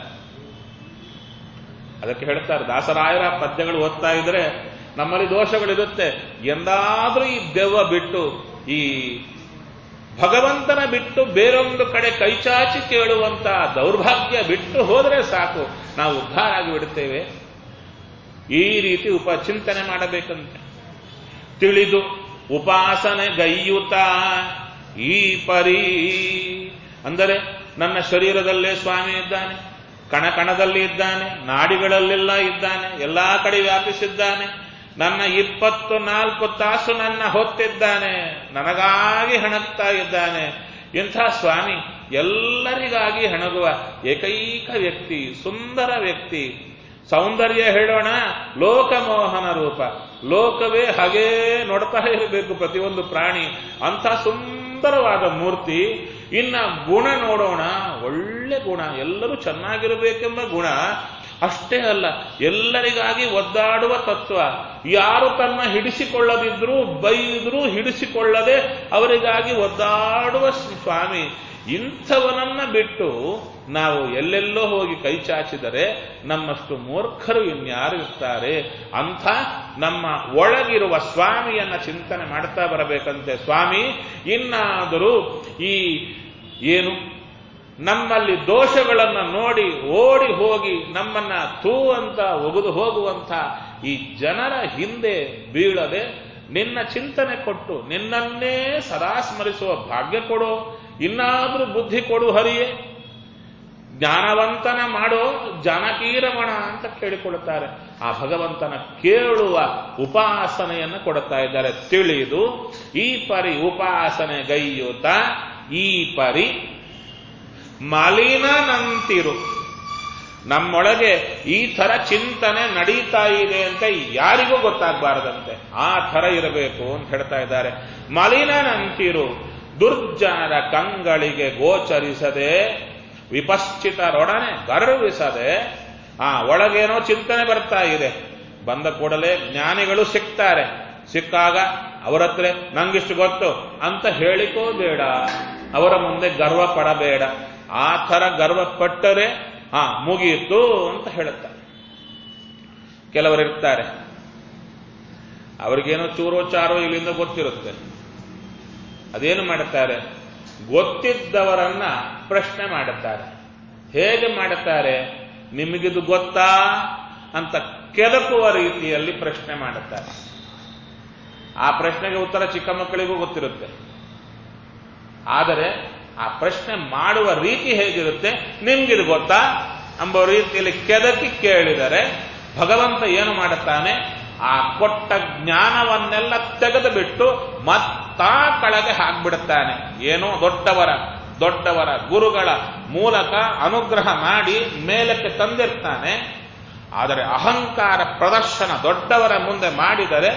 ಅದಕ್ಕೆ ಹೇಳ್ತಾರೆ ದಾಸರಾಯರ ಪದ್ಯಗಳು ಓದ್ತಾ ಇದ್ರೆ ನಮ್ಮಲ್ಲಿ ದೋಷಗಳಿರುತ್ತೆ ಎಂದಾದ್ರೂ ಈ ದೆವ್ವ ಬಿಟ್ಟು ಈ ಭಗವಂತನ ಬಿಟ್ಟು ಬೇರೊಂದು ಕಡೆ ಕೈಚಾಚಿ ಕೇಳುವಂತ ದೌರ್ಭಾಗ್ಯ ಬಿಟ್ಟು ಹೋದರೆ ಸಾಕು ನಾವು ಉದ್ಧಾರ ಆಗಿ ಬಿಡುತ್ತೇವೆ ಈ ರೀತಿ ಉಪಚಿಂತನೆ ಮಾಡಬೇಕಂತೆ ತಿಳಿದು ಉಪಾಸನೆ ಗೈಯುತ ಈ ಪರಿ ಅಂದರೆ ನನ್ನ ಶರೀರದಲ್ಲೇ ಸ್ವಾಮಿ ಇದ್ದಾನೆ ಕಣ ಕಣದಲ್ಲಿ ಇದ್ದಾನೆ ನಾಡಿಗಳಲ್ಲೆಲ್ಲ ಇದ್ದಾನೆ ಎಲ್ಲಾ ಕಡೆ ವ್ಯಾಪಿಸಿದ್ದಾನೆ ನನ್ನ ಇಪ್ಪತ್ತು ನಾಲ್ಕು ತಾಸು ನನ್ನ ಹೊತ್ತಿದ್ದಾನೆ ನನಗಾಗಿ ಹೆಣಗ್ತಾ ಇದ್ದಾನೆ ಇಂಥ ಸ್ವಾಮಿ ಎಲ್ಲರಿಗಾಗಿ ಹೆಣಗುವ ಏಕೈಕ ವ್ಯಕ್ತಿ ಸುಂದರ ವ್ಯಕ್ತಿ ಸೌಂದರ್ಯ ಹೇಳೋಣ ಲೋಕಮೋಹನ ರೂಪ ಲೋಕವೇ ಹಾಗೇ ನೋಡ್ತಾ ಇರಬೇಕು ಪ್ರತಿಯೊಂದು ಪ್ರಾಣಿ ಅಂಥ ಸುಂದರವಾದ ಮೂರ್ತಿ ಇನ್ನ ಗುಣ ನೋಡೋಣ ಒಳ್ಳೆ ಗುಣ ಎಲ್ಲರೂ ಚೆನ್ನಾಗಿರಬೇಕೆಂಬ ಗುಣ ಅಷ್ಟೇ ಅಲ್ಲ ಎಲ್ಲರಿಗಾಗಿ ಒದ್ದಾಡುವ ತತ್ವ ಯಾರು ತನ್ನ ಹಿಡಿಸಿಕೊಳ್ಳದಿದ್ರೂ ಬೈದರೂ ಹಿಡಿಸಿಕೊಳ್ಳದೆ ಅವರಿಗಾಗಿ ಒದ್ದಾಡುವ ಸ್ವಾಮಿ ಇಂಥವನನ್ನ ಬಿಟ್ಟು ನಾವು ಎಲ್ಲೆಲ್ಲೋ ಹೋಗಿ ಕೈ ಚಾಚಿದರೆ ನಮ್ಮಷ್ಟು ಮೂರ್ಖರು ಇನ್ಯಾರು ಇರ್ತಾರೆ ಅಂಥ ನಮ್ಮ ಒಳಗಿರುವ ಸ್ವಾಮಿಯನ್ನ ಚಿಂತನೆ ಮಾಡ್ತಾ ಬರಬೇಕಂತೆ ಸ್ವಾಮಿ ಇನ್ನಾದರೂ ಈ ಏನು ನಮ್ಮಲ್ಲಿ ದೋಷಗಳನ್ನು ನೋಡಿ ಓಡಿ ಹೋಗಿ ನಮ್ಮನ್ನ ತೂ ಅಂತ ಒಗೆದು ಹೋಗುವಂಥ ಈ ಜನರ ಹಿಂದೆ ಬೀಳದೆ ನಿನ್ನ ಚಿಂತನೆ ಕೊಟ್ಟು ನಿನ್ನನ್ನೇ ಸದಾ ಸ್ಮರಿಸುವ ಭಾಗ್ಯ ಕೊಡು ಇನ್ನಾದರೂ ಬುದ್ಧಿ ಕೊಡು ಹರಿಯೇ ಜ್ಞಾನವಂತನ ಮಾಡೋ ಜಾನಕೀರಮಣ ಅಂತ ಕೇಳಿಕೊಳ್ಳುತ್ತಾರೆ ಆ ಭಗವಂತನ ಕೇಳುವ ಉಪಾಸನೆಯನ್ನು ಕೊಡುತ್ತಾ ಇದ್ದಾರೆ ತಿಳಿದು ಈ ಪರಿ ಉಪಾಸನೆ ಗೈಯುತ ಈ ಪರಿ ಮಲಿನನಂತಿರು ನಮ್ಮೊಳಗೆ ಈ ಥರ ಚಿಂತನೆ ನಡೀತಾ ಇದೆ ಅಂತ ಯಾರಿಗೂ ಗೊತ್ತಾಗಬಾರದಂತೆ ಆ ಥರ ಇರಬೇಕು ಅಂತ ಹೇಳ್ತಾ ಇದ್ದಾರೆ ಮಲಿನನಂತಿರು ದುರ್ಜನರ ಕಂಗಳಿಗೆ ಗೋಚರಿಸದೆ ವಿಪಶ್ಚಿತರೊಡನೆ ಗರ್ವಿಸದೆ ಆ ಒಳಗೇನೋ ಚಿಂತನೆ ಬರ್ತಾ ಇದೆ ಬಂದ ಕೂಡಲೇ ಜ್ಞಾನಿಗಳು ಸಿಗ್ತಾರೆ ಸಿಕ್ಕಾಗ ಅವರ ಹತ್ರ ನಂಗಿಷ್ಟು ಗೊತ್ತು ಅಂತ ಹೇಳಿಕೋ ಬೇಡ ಅವರ ಮುಂದೆ ಗರ್ವ ಪಡಬೇಡ ಆ ಥರ ಗರ್ವ ಪಟ್ಟರೆ ಹಾ ಮುಗಿಯಿತು ಅಂತ ಹೇಳುತ್ತಾರೆ ಕೆಲವರು ಇರ್ತಾರೆ ಅವ್ರಿಗೇನೋ ಚೂರೋ ಚಾರೋ ಇಲ್ಲಿಂದ ಗೊತ್ತಿರುತ್ತೆ ಅದೇನು ಮಾಡುತ್ತಾರೆ ಗೊತ್ತಿದ್ದವರನ್ನ ಪ್ರಶ್ನೆ ಮಾಡುತ್ತಾರೆ ಹೇಗೆ ಮಾಡುತ್ತಾರೆ ನಿಮಗಿದು ಗೊತ್ತಾ ಅಂತ ಕೆದಕುವ ರೀತಿಯಲ್ಲಿ ಪ್ರಶ್ನೆ ಮಾಡುತ್ತಾರೆ ಆ ಪ್ರಶ್ನೆಗೆ ಉತ್ತರ ಚಿಕ್ಕ ಮಕ್ಕಳಿಗೂ ಗೊತ್ತಿರುತ್ತೆ ಆದರೆ ಆ ಪ್ರಶ್ನೆ ಮಾಡುವ ರೀತಿ ಹೇಗಿರುತ್ತೆ ನಿಮ್ಗಿದು ಗೊತ್ತಾ ಎಂಬ ರೀತಿಯಲ್ಲಿ ಕೆದಕಿ ಕೇಳಿದರೆ ಭಗವಂತ ಏನು ಮಾಡುತ್ತಾನೆ ಆ ಕೊಟ್ಟ ಜ್ಞಾನವನ್ನೆಲ್ಲ ತೆಗೆದು ಬಿಟ್ಟು ಮತ್ತಾ ಕೆಳಗೆ ಹಾಕ್ಬಿಡುತ್ತಾನೆ ಏನೋ ದೊಡ್ಡವರ ದೊಡ್ಡವರ ಗುರುಗಳ ಮೂಲಕ ಅನುಗ್ರಹ ಮಾಡಿ ಮೇಲಕ್ಕೆ ತಂದಿರ್ತಾನೆ ಆದರೆ ಅಹಂಕಾರ ಪ್ರದರ್ಶನ ದೊಡ್ಡವರ ಮುಂದೆ ಮಾಡಿದರೆ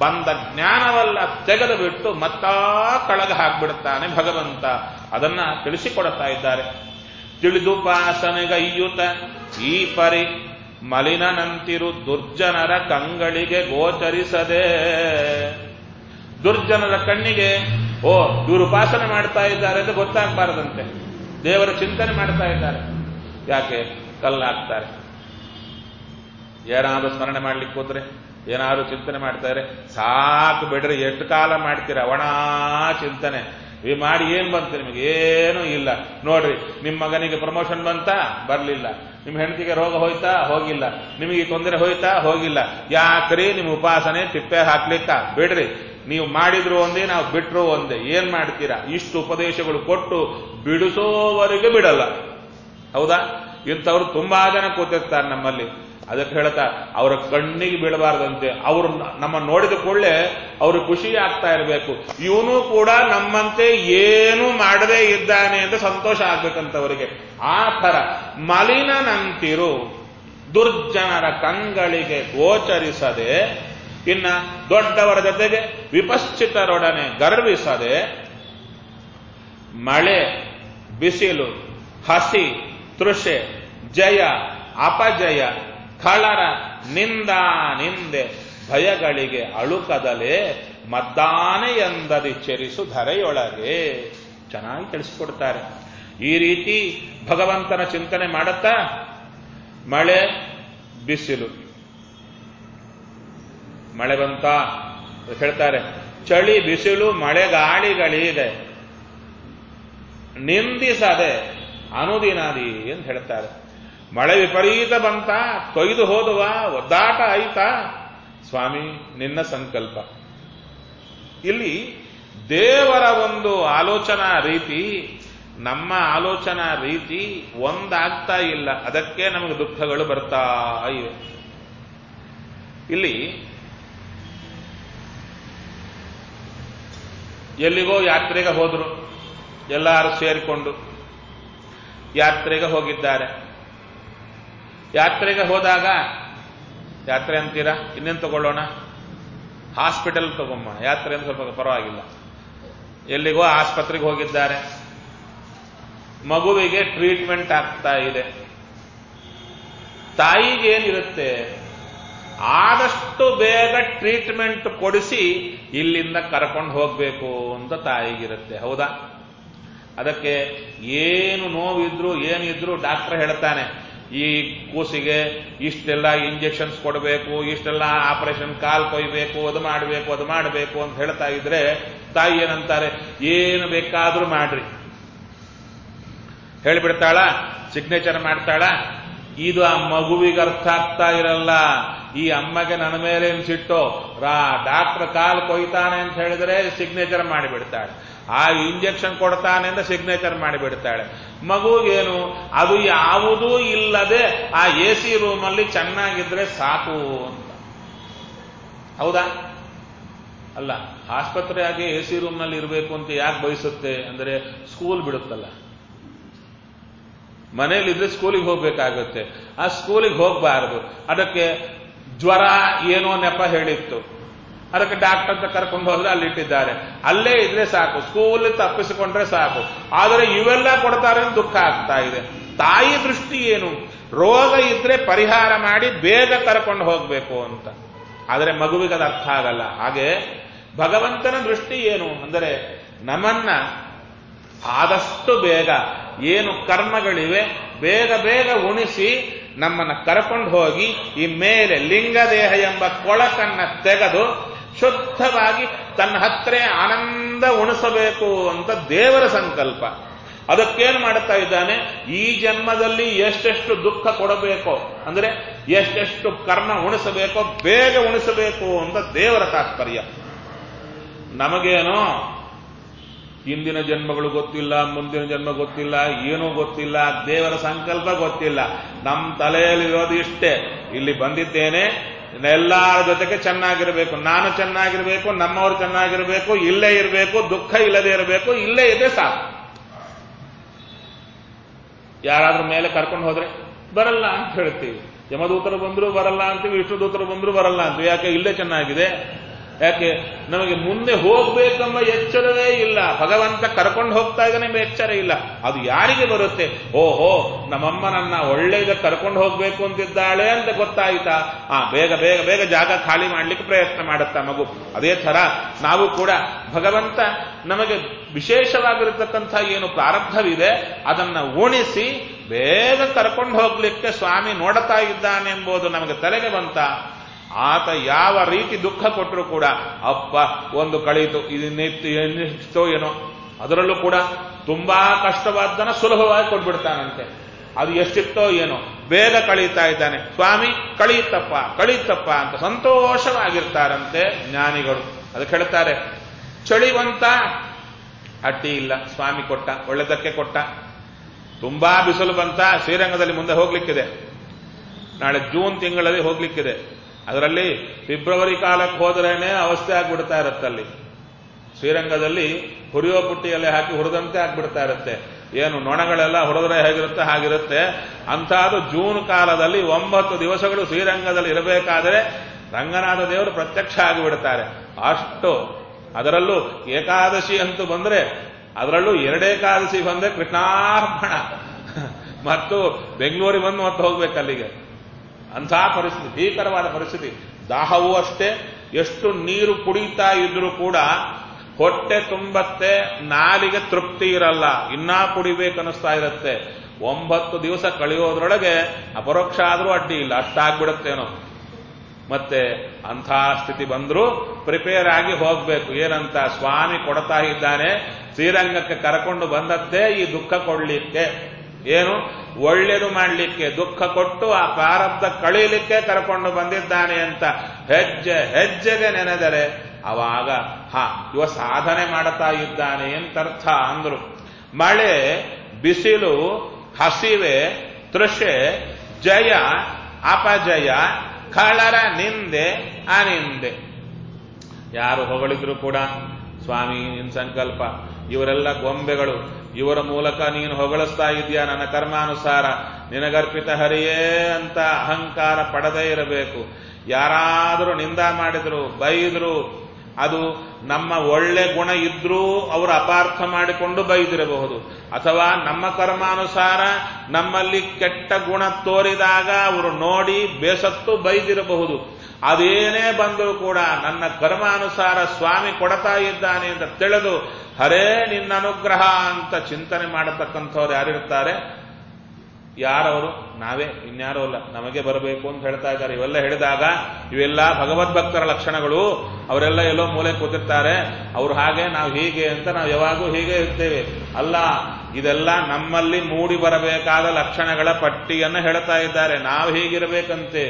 ಬಂದ ಜ್ಞಾನವಲ್ಲ ತೆಗೆದು ಬಿಟ್ಟು ಮತ್ತಾ ಕಳಗ ಹಾಕ್ಬಿಡುತ್ತಾನೆ ಭಗವಂತ ಅದನ್ನ ತಿಳಿಸಿಕೊಡುತ್ತಾ ಇದ್ದಾರೆ ತಿಳಿದುಪಾಸನೆಗೈಯುತ ಈ ಪರಿ ಮಲಿನನಂತಿರು ದುರ್ಜನರ ಕಂಗಳಿಗೆ ಗೋಚರಿಸದೆ ದುರ್ಜನರ ಕಣ್ಣಿಗೆ ಓ ಇವರು ಉಪಾಸನೆ ಮಾಡ್ತಾ ಇದ್ದಾರೆ ಅಂತ ಗೊತ್ತಾಗಬಾರದಂತೆ ದೇವರ ಚಿಂತನೆ ಮಾಡ್ತಾ ಇದ್ದಾರೆ ಯಾಕೆ ಕಲ್ಲಾಗ್ತಾರೆ ಏನಾದ್ರು ಸ್ಮರಣೆ ಮಾಡ್ಲಿಕ್ಕೆ ಹೋದ್ರೆ ಏನಾದ್ರು ಚಿಂತನೆ ಮಾಡ್ತಾರೆ ಸಾಕು ಬಿಡ್ರಿ ಎಷ್ಟು ಕಾಲ ಮಾಡ್ತೀರ ಒಣ ಚಿಂತನೆ ಈ ಮಾಡಿ ಏನ್ ಬಂತು ನಿಮಗೆ ಏನೂ ಇಲ್ಲ ನೋಡ್ರಿ ನಿಮ್ಮ ಮಗನಿಗೆ ಪ್ರಮೋಷನ್ ಬಂತಾ ಬರ್ಲಿಲ್ಲ ನಿಮ್ಮ ಹೆಂಡತಿಗೆ ರೋಗ ಹೋಯ್ತಾ ಹೋಗಿಲ್ಲ ನಿಮಗೆ ತೊಂದರೆ ಹೋಯ್ತಾ ಹೋಗಿಲ್ಲ ಯಾಕ್ರಿ ನಿಮ್ಮ ಉಪಾಸನೆ ತಿಪ್ಪೆ ಹಾಕ್ಲಿಕ್ಕ ಬಿಡ್ರಿ ನೀವು ಮಾಡಿದ್ರು ಒಂದೇ ನಾವು ಬಿಟ್ರು ಒಂದೇ ಏನ್ ಮಾಡ್ತೀರಾ ಇಷ್ಟು ಉಪದೇಶಗಳು ಕೊಟ್ಟು ಬಿಡಿಸೋವರೆಗೆ ಬಿಡಲ್ಲ ಹೌದಾ ಇಂಥವ್ರು ತುಂಬಾ ಜನ ಕೂತಿರ್ತಾರೆ ನಮ್ಮಲ್ಲಿ ಅದಕ್ಕೆ ಹೇಳ್ತಾ ಅವರ ಕಣ್ಣಿಗೆ ಬೀಳಬಾರ್ದಂತೆ ಅವರು ನಮ್ಮ ನೋಡಿದ ಕೂಡಲೇ ಅವರು ಖುಷಿ ಆಗ್ತಾ ಇರಬೇಕು ಇವನು ಕೂಡ ನಮ್ಮಂತೆ ಏನು ಮಾಡದೇ ಇದ್ದಾನೆ ಅಂತ ಸಂತೋಷ ಆಗ್ಬೇಕಂತವರಿಗೆ ಆ ಥರ ಮಲಿನನಂತಿರು ದುರ್ಜನರ ಕಂಗಳಿಗೆ ಗೋಚರಿಸದೆ ಇನ್ನ ದೊಡ್ಡವರ ಜೊತೆಗೆ ವಿಪಶ್ಚಿತರೊಡನೆ ಗರ್ವಿಸದೆ ಮಳೆ ಬಿಸಿಲು ಹಸಿ ತೃಷೆ ಜಯ ಅಪಜಯ ಖಳರ ನಿಂದ ನಿಂದೆ ಭಯಗಳಿಗೆ ಅಳುಕದಲೆ ಮದ್ದಾನೆ ಎಂದದಿ ಚೆರಿಸು ಧರೆಯೊಳಗೆ ಚೆನ್ನಾಗಿ ತಿಳಿಸಿಕೊಡ್ತಾರೆ ಈ ರೀತಿ ಭಗವಂತನ ಚಿಂತನೆ ಮಾಡುತ್ತಾ ಮಳೆ ಬಿಸಿಲು ಮಳೆ ಬಂತ ಹೇಳ್ತಾರೆ ಚಳಿ ಬಿಸಿಲು ಮಳೆ ಗಾಳಿಗಳಿಗೆ ನಿಂದಿಸದೆ ಅನುದಿನದಿ ಅಂತ ಹೇಳ್ತಾರೆ ಮಳೆ ವಿಪರೀತ ಬಂತ ಕೊಯ್ದು ಹೋದುವ ಒದ್ದಾಟ ಆಯ್ತಾ ಸ್ವಾಮಿ ನಿನ್ನ ಸಂಕಲ್ಪ ಇಲ್ಲಿ ದೇವರ ಒಂದು ಆಲೋಚನಾ ರೀತಿ ನಮ್ಮ ಆಲೋಚನಾ ರೀತಿ ಒಂದಾಗ್ತಾ ಇಲ್ಲ ಅದಕ್ಕೆ ನಮಗೆ ದುಃಖಗಳು ಬರ್ತಾ ಇವೆ ಇಲ್ಲಿ ಎಲ್ಲಿಗೋ ಯಾತ್ರೆಗೆ ಹೋದ್ರು ಎಲ್ಲರೂ ಸೇರಿಕೊಂಡು ಯಾತ್ರೆಗೆ ಹೋಗಿದ್ದಾರೆ ಯಾತ್ರೆಗೆ ಹೋದಾಗ ಯಾತ್ರೆ ಅಂತೀರಾ ಇನ್ನೇನು ತಗೊಳ್ಳೋಣ ಹಾಸ್ಪಿಟಲ್ ತಗೊಂಬ ಯಾತ್ರೆ ಅಂತ ಸ್ವಲ್ಪ ಪರವಾಗಿಲ್ಲ ಎಲ್ಲಿಗೋ ಆಸ್ಪತ್ರೆಗೆ ಹೋಗಿದ್ದಾರೆ ಮಗುವಿಗೆ ಟ್ರೀಟ್ಮೆಂಟ್ ಆಗ್ತಾ ಇದೆ ತಾಯಿಗೆ ಏನಿರುತ್ತೆ ಆದಷ್ಟು ಬೇಗ ಟ್ರೀಟ್ಮೆಂಟ್ ಕೊಡಿಸಿ ಇಲ್ಲಿಂದ ಕರ್ಕೊಂಡು ಹೋಗಬೇಕು ಅಂತ ತಾಯಿಗಿರುತ್ತೆ ಹೌದಾ ಅದಕ್ಕೆ ಏನು ನೋವಿದ್ರು ಏನಿದ್ರು ಡಾಕ್ಟರ್ ಹೇಳ್ತಾನೆ ಈ ಕೂಸಿಗೆ ಇಷ್ಟೆಲ್ಲ ಇಂಜೆಕ್ಷನ್ಸ್ ಕೊಡಬೇಕು ಇಷ್ಟೆಲ್ಲ ಆಪರೇಷನ್ ಕಾಲ್ ಕೊಯ್ಬೇಕು ಅದು ಮಾಡಬೇಕು ಅದು ಮಾಡಬೇಕು ಅಂತ ಹೇಳ್ತಾ ಇದ್ರೆ ತಾಯಿ ಏನಂತಾರೆ ಏನು ಬೇಕಾದ್ರೂ ಮಾಡ್ರಿ ಹೇಳಿಬಿಡ್ತಾಳ ಸಿಗ್ನೇಚರ್ ಮಾಡ್ತಾಳ ಇದು ಆ ಮಗುವಿಗೆ ಅರ್ಥ ಆಗ್ತಾ ಇರಲ್ಲ ಈ ಅಮ್ಮಗೆ ನನ್ನ ಮೇಲೆ ಸಿಟ್ಟು ರಾ ಡಾಕ್ಟರ್ ಕಾಲ್ ಕೊಯ್ತಾನೆ ಅಂತ ಹೇಳಿದ್ರೆ ಸಿಗ್ನೇಚರ್ ಮಾಡಿಬಿಡ್ತಾಳೆ ಆ ಇಂಜೆಕ್ಷನ್ ಕೊಡ್ತಾನೆ ಅಂತ ಸಿಗ್ನೇಚರ್ ಮಾಡಿಬಿಡ್ತಾಳೆ ಮಗುಗೇನು ಅದು ಯಾವುದೂ ಇಲ್ಲದೆ ಆ ಎ ಸಿ ರೂಮಲ್ಲಿ ಚೆನ್ನಾಗಿದ್ರೆ ಸಾಕು ಅಂತ ಹೌದಾ ಅಲ್ಲ ಆಸ್ಪತ್ರೆ ಆಗಿ ಎ ಸಿ ರೂಮ್ನಲ್ಲಿ ಇರಬೇಕು ಅಂತ ಯಾಕೆ ಬಯಸುತ್ತೆ ಅಂದರೆ ಸ್ಕೂಲ್ ಬಿಡುತ್ತಲ್ಲ ಮನೇಲಿದ್ರೆ ಸ್ಕೂಲಿಗೆ ಹೋಗ್ಬೇಕಾಗುತ್ತೆ ಆ ಸ್ಕೂಲಿಗೆ ಹೋಗಬಾರದು ಅದಕ್ಕೆ ಜ್ವರ ಏನೋ ನೆಪ ಹೇಳಿತ್ತು ಅದಕ್ಕೆ ಡಾಕ್ಟರ್ ಅಂತ ಕರ್ಕೊಂಡು ಹೋದ್ರೆ ಅಲ್ಲಿ ಇಟ್ಟಿದ್ದಾರೆ ಅಲ್ಲೇ ಇದ್ರೆ ಸಾಕು ಸ್ಕೂಲ್ ತಪ್ಪಿಸಿಕೊಂಡ್ರೆ ಸಾಕು ಆದರೆ ಇವೆಲ್ಲ ಕೊಡ್ತಾರೆ ಅಂತ ದುಃಖ ಆಗ್ತಾ ಇದೆ ತಾಯಿ ದೃಷ್ಟಿ ಏನು ರೋಗ ಇದ್ರೆ ಪರಿಹಾರ ಮಾಡಿ ಬೇಗ ಕರ್ಕೊಂಡು ಹೋಗ್ಬೇಕು ಅಂತ ಆದರೆ ಮಗುವಿಗೆ ಅದು ಅರ್ಥ ಆಗಲ್ಲ ಹಾಗೆ ಭಗವಂತನ ದೃಷ್ಟಿ ಏನು ಅಂದರೆ ನಮ್ಮನ್ನ ಆದಷ್ಟು ಬೇಗ ಏನು ಕರ್ಮಗಳಿವೆ ಬೇಗ ಬೇಗ ಉಣಿಸಿ ನಮ್ಮನ್ನ ಕರ್ಕೊಂಡು ಹೋಗಿ ಈ ಮೇಲೆ ಲಿಂಗದೇಹ ಎಂಬ ಕೊಳಕನ್ನ ತೆಗೆದು ಶುದ್ಧವಾಗಿ ತನ್ನ ಹತ್ರ ಆನಂದ ಉಣಿಸಬೇಕು ಅಂತ ದೇವರ ಸಂಕಲ್ಪ ಅದಕ್ಕೇನು ಮಾಡುತ್ತಾ ಇದ್ದಾನೆ ಈ ಜನ್ಮದಲ್ಲಿ ಎಷ್ಟೆಷ್ಟು ದುಃಖ ಕೊಡಬೇಕೋ ಅಂದ್ರೆ ಎಷ್ಟೆಷ್ಟು ಕರ್ಮ ಉಣಿಸಬೇಕೋ ಬೇಗ ಉಣಿಸಬೇಕು ಅಂತ ದೇವರ ತಾತ್ಪರ್ಯ ನಮಗೇನೋ ಹಿಂದಿನ ಜನ್ಮಗಳು ಗೊತ್ತಿಲ್ಲ ಮುಂದಿನ ಜನ್ಮ ಗೊತ್ತಿಲ್ಲ ಏನೂ ಗೊತ್ತಿಲ್ಲ ದೇವರ ಸಂಕಲ್ಪ ಗೊತ್ತಿಲ್ಲ ನಮ್ಮ ತಲೆಯಲ್ಲಿರೋದು ಇಷ್ಟೇ ಇಲ್ಲಿ ಬಂದಿದ್ದೇನೆ ಎಲ್ಲರ ಜೊತೆಗೆ ಚೆನ್ನಾಗಿರಬೇಕು ನಾನು ಚೆನ್ನಾಗಿರಬೇಕು ನಮ್ಮವರು ಚೆನ್ನಾಗಿರಬೇಕು ಇಲ್ಲೇ ಇರಬೇಕು ದುಃಖ ಇಲ್ಲದೆ ಇರಬೇಕು ಇಲ್ಲೇ ಇದೆ ಸಾಕು ಯಾರಾದ್ರೂ ಮೇಲೆ ಕರ್ಕೊಂಡು ಹೋದ್ರೆ ಬರಲ್ಲ ಅಂತ ಹೇಳ್ತೀವಿ ಯಮದೂತರು ಬಂದ್ರು ಬರಲ್ಲ ಅಂತೀವಿ ವಿಷ್ಣು ದೂತರು ಬಂದ್ರು ಬರಲ್ಲ ಅಂತೀವಿ ಯಾಕೆ ಇಲ್ಲೇ ಚೆನ್ನಾಗಿದೆ ಯಾಕೆ ನಮಗೆ ಮುಂದೆ ಹೋಗ್ಬೇಕೆಂಬ ಎಚ್ಚರವೇ ಇಲ್ಲ ಭಗವಂತ ಕರ್ಕೊಂಡು ಹೋಗ್ತಾ ಇದ್ದಾನೆ ಎಂಬ ಎಚ್ಚರ ಇಲ್ಲ ಅದು ಯಾರಿಗೆ ಬರುತ್ತೆ ಓಹೋ ನಮ್ಮಮ್ಮ ನನ್ನ ಒಳ್ಳೆಯದ ಕರ್ಕೊಂಡು ಹೋಗ್ಬೇಕು ಅಂತಿದ್ದಾಳೆ ಅಂತ ಗೊತ್ತಾಯ್ತಾ ಆ ಬೇಗ ಬೇಗ ಬೇಗ ಜಾಗ ಖಾಲಿ ಮಾಡ್ಲಿಕ್ಕೆ ಪ್ರಯತ್ನ ಮಾಡುತ್ತಾ ಮಗು ಅದೇ ತರ ನಾವು ಕೂಡ ಭಗವಂತ ನಮಗೆ ವಿಶೇಷವಾಗಿರತಕ್ಕಂಥ ಏನು ಪ್ರಾರಬ್ಧವಿದೆ ಅದನ್ನ ಉಣಿಸಿ ಬೇಗ ಕರ್ಕೊಂಡು ಹೋಗ್ಲಿಕ್ಕೆ ಸ್ವಾಮಿ ನೋಡ್ತಾ ಇದ್ದಾನೆ ಎಂಬುದು ನಮಗೆ ತಲೆಗೆ ಬಂತ ಆತ ಯಾವ ರೀತಿ ದುಃಖ ಕೊಟ್ಟರು ಕೂಡ ಅಪ್ಪ ಒಂದು ಕಳೀತು ಇದನ್ನಿತ್ತು ಏನಿಷ್ಟೋ ಏನೋ ಅದರಲ್ಲೂ ಕೂಡ ತುಂಬಾ ಕಷ್ಟವಾದ್ದನ್ನ ಸುಲಭವಾಗಿ ಕೊಟ್ಬಿಡ್ತಾನಂತೆ ಅದು ಎಷ್ಟಿತ್ತೋ ಏನೋ ಬೇಗ ಕಳೀತಾ ಇದ್ದಾನೆ ಸ್ವಾಮಿ ಕಳೀತಪ್ಪ ಕಳೀತಪ್ಪ ಅಂತ ಸಂತೋಷವಾಗಿರ್ತಾರಂತೆ ಜ್ಞಾನಿಗಳು ಅದಕ್ಕೆ ಹೇಳ್ತಾರೆ ಚಳಿವಂತ ಅಡ್ಡಿ ಇಲ್ಲ ಸ್ವಾಮಿ ಕೊಟ್ಟ ಒಳ್ಳೆದಕ್ಕೆ ಕೊಟ್ಟ ತುಂಬಾ ಬಿಸಿಲು ಬಂತ ಶ್ರೀರಂಗದಲ್ಲಿ ಮುಂದೆ ಹೋಗ್ಲಿಕ್ಕಿದೆ ನಾಳೆ ಜೂನ್ ತಿಂಗಳಲ್ಲಿ ಹೋಗ್ಲಿಕ್ಕಿದೆ ಅದರಲ್ಲಿ ಫೆಬ್ರವರಿ ಕಾಲಕ್ಕೆ ಹೋದ್ರೇನೆ ಅವಸ್ಥೆ ಆಗ್ಬಿಡ್ತಾ ಇರುತ್ತಲ್ಲಿ ಶ್ರೀರಂಗದಲ್ಲಿ ಹುರಿಯೋ ಪುಟ್ಟಿಯಲ್ಲಿ ಹಾಕಿ ಹುರಿದಂತೆ ಆಗ್ಬಿಡ್ತಾ ಇರುತ್ತೆ ಏನು ನೊಣಗಳೆಲ್ಲ ಹುರಿದ್ರೆ ಹೇಗಿರುತ್ತೆ ಹಾಗಿರುತ್ತೆ ಅಂಥದ್ದು ಜೂನ್ ಕಾಲದಲ್ಲಿ ಒಂಬತ್ತು ದಿವಸಗಳು ಶ್ರೀರಂಗದಲ್ಲಿ ಇರಬೇಕಾದರೆ ರಂಗನಾಥ ದೇವರು ಪ್ರತ್ಯಕ್ಷ ಆಗಿಬಿಡ್ತಾರೆ ಅಷ್ಟು ಅದರಲ್ಲೂ ಏಕಾದಶಿ ಅಂತೂ ಬಂದ್ರೆ ಅದರಲ್ಲೂ ಎರಡೇಕಾದಶಿ ಬಂದ್ರೆ ಕೃಷ್ಣಾರ್ಪಣ ಮತ್ತು ಬೆಂಗಳೂರಿಗೆ ಬಂದು ಮತ್ತೆ ಹೋಗ್ಬೇಕು ಅಲ್ಲಿಗೆ ಅಂಥ ಪರಿಸ್ಥಿತಿ ಭೀಕರವಾದ ಪರಿಸ್ಥಿತಿ ದಾಹವೂ ಅಷ್ಟೇ ಎಷ್ಟು ನೀರು ಕುಡಿತಾ ಇದ್ರೂ ಕೂಡ ಹೊಟ್ಟೆ ತುಂಬತ್ತೆ ನಾಲಿಗೆ ತೃಪ್ತಿ ಇರಲ್ಲ ಇನ್ನೂ ಕುಡಿಬೇಕನ್ನಿಸ್ತಾ ಇರುತ್ತೆ ಒಂಬತ್ತು ದಿವಸ ಕಳೆಯೋದ್ರೊಳಗೆ ಅಪರೋಕ್ಷ ಆದರೂ ಅಡ್ಡಿ ಇಲ್ಲ ಅಷ್ಟಾಗ್ಬಿಡುತ್ತೇನೋ ಮತ್ತೆ ಅಂಥ ಸ್ಥಿತಿ ಬಂದರೂ ಪ್ರಿಪೇರ್ ಆಗಿ ಹೋಗ್ಬೇಕು ಏನಂತ ಸ್ವಾಮಿ ಕೊಡ್ತಾ ಇದ್ದಾನೆ ಶ್ರೀರಂಗಕ್ಕೆ ಕರ್ಕೊಂಡು ಬಂದದ್ದೇ ಈ ದುಃಖ ಕೊಡ್ಲಿಕ್ಕೆ ಏನು ಒಳ್ಳೇದು ಮಾಡಲಿಕ್ಕೆ ದುಃಖ ಕೊಟ್ಟು ಆ ಪ್ರಾರಬ್ಧ ಕಳೀಲಿಕ್ಕೆ ಕರ್ಕೊಂಡು ಬಂದಿದ್ದಾನೆ ಅಂತ ಹೆಜ್ಜೆ ಹೆಜ್ಜೆಗೆ ನೆನೆದರೆ ಅವಾಗ ಹಾ ಇವ ಸಾಧನೆ ಮಾಡುತ್ತಾ ಇದ್ದಾನೆ ಅಂತರ್ಥ ಅಂದ್ರು ಮಳೆ ಬಿಸಿಲು ಹಸಿವೆ ತೃಷೆ ಜಯ ಅಪಜಯ ಖಳರ ನಿಂದೆ ಅನಿಂದೆ ಯಾರು ಹೊಗಳಿದ್ರು ಕೂಡ ಸ್ವಾಮಿ ನಿನ್ ಸಂಕಲ್ಪ ಇವರೆಲ್ಲ ಗೊಂಬೆಗಳು ಇವರ ಮೂಲಕ ನೀನು ಹೊಗಳಿಸ್ತಾ ಇದೆಯಾ ನನ್ನ ಕರ್ಮಾನುಸಾರ ನಿನಗರ್ಪಿತ ಹರಿಯೇ ಅಂತ ಅಹಂಕಾರ ಪಡದೇ ಇರಬೇಕು ಯಾರಾದರೂ ನಿಂದ ಮಾಡಿದ್ರು ಬೈದ್ರು ಅದು ನಮ್ಮ ಒಳ್ಳೆ ಗುಣ ಇದ್ರೂ ಅವರು ಅಪಾರ್ಥ ಮಾಡಿಕೊಂಡು ಬೈದಿರಬಹುದು ಅಥವಾ ನಮ್ಮ ಕರ್ಮಾನುಸಾರ ನಮ್ಮಲ್ಲಿ ಕೆಟ್ಟ ಗುಣ ತೋರಿದಾಗ ಅವರು ನೋಡಿ ಬೇಸತ್ತು ಬೈದಿರಬಹುದು ಅದೇನೇ ಬಂದರೂ ಕೂಡ ನನ್ನ ಕರ್ಮಾನುಸಾರ ಸ್ವಾಮಿ ಕೊಡ್ತಾ ಇದ್ದಾನೆ ಅಂತ ತಿಳಿದು ಹರೇ ನಿನ್ನ ಅನುಗ್ರಹ ಅಂತ ಚಿಂತನೆ ಮಾಡತಕ್ಕಂಥವ್ರು ಯಾರಿರ್ತಾರೆ ಯಾರವರು ನಾವೇ ಇನ್ಯಾರೋ ಅಲ್ಲ ನಮಗೆ ಬರಬೇಕು ಅಂತ ಹೇಳ್ತಾ ಇದ್ದಾರೆ ಇವೆಲ್ಲ ಹೇಳಿದಾಗ ಇವೆಲ್ಲ ಭಗವದ್ಭಕ್ತರ ಲಕ್ಷಣಗಳು ಅವರೆಲ್ಲ ಎಲ್ಲೋ ಮೂಲೆ ಕೂತಿರ್ತಾರೆ ಅವ್ರು ಹಾಗೆ ನಾವು ಹೀಗೆ ಅಂತ ನಾವು ಯಾವಾಗೂ ಹೀಗೆ ಇರ್ತೇವೆ ಅಲ್ಲ ಇದೆಲ್ಲ ನಮ್ಮಲ್ಲಿ ಮೂಡಿ ಬರಬೇಕಾದ ಲಕ್ಷಣಗಳ ಪಟ್ಟಿಯನ್ನು ಹೇಳ್ತಾ ಇದ್ದಾರೆ ನಾವು ಹೀಗಿರಬೇಕಂತೆ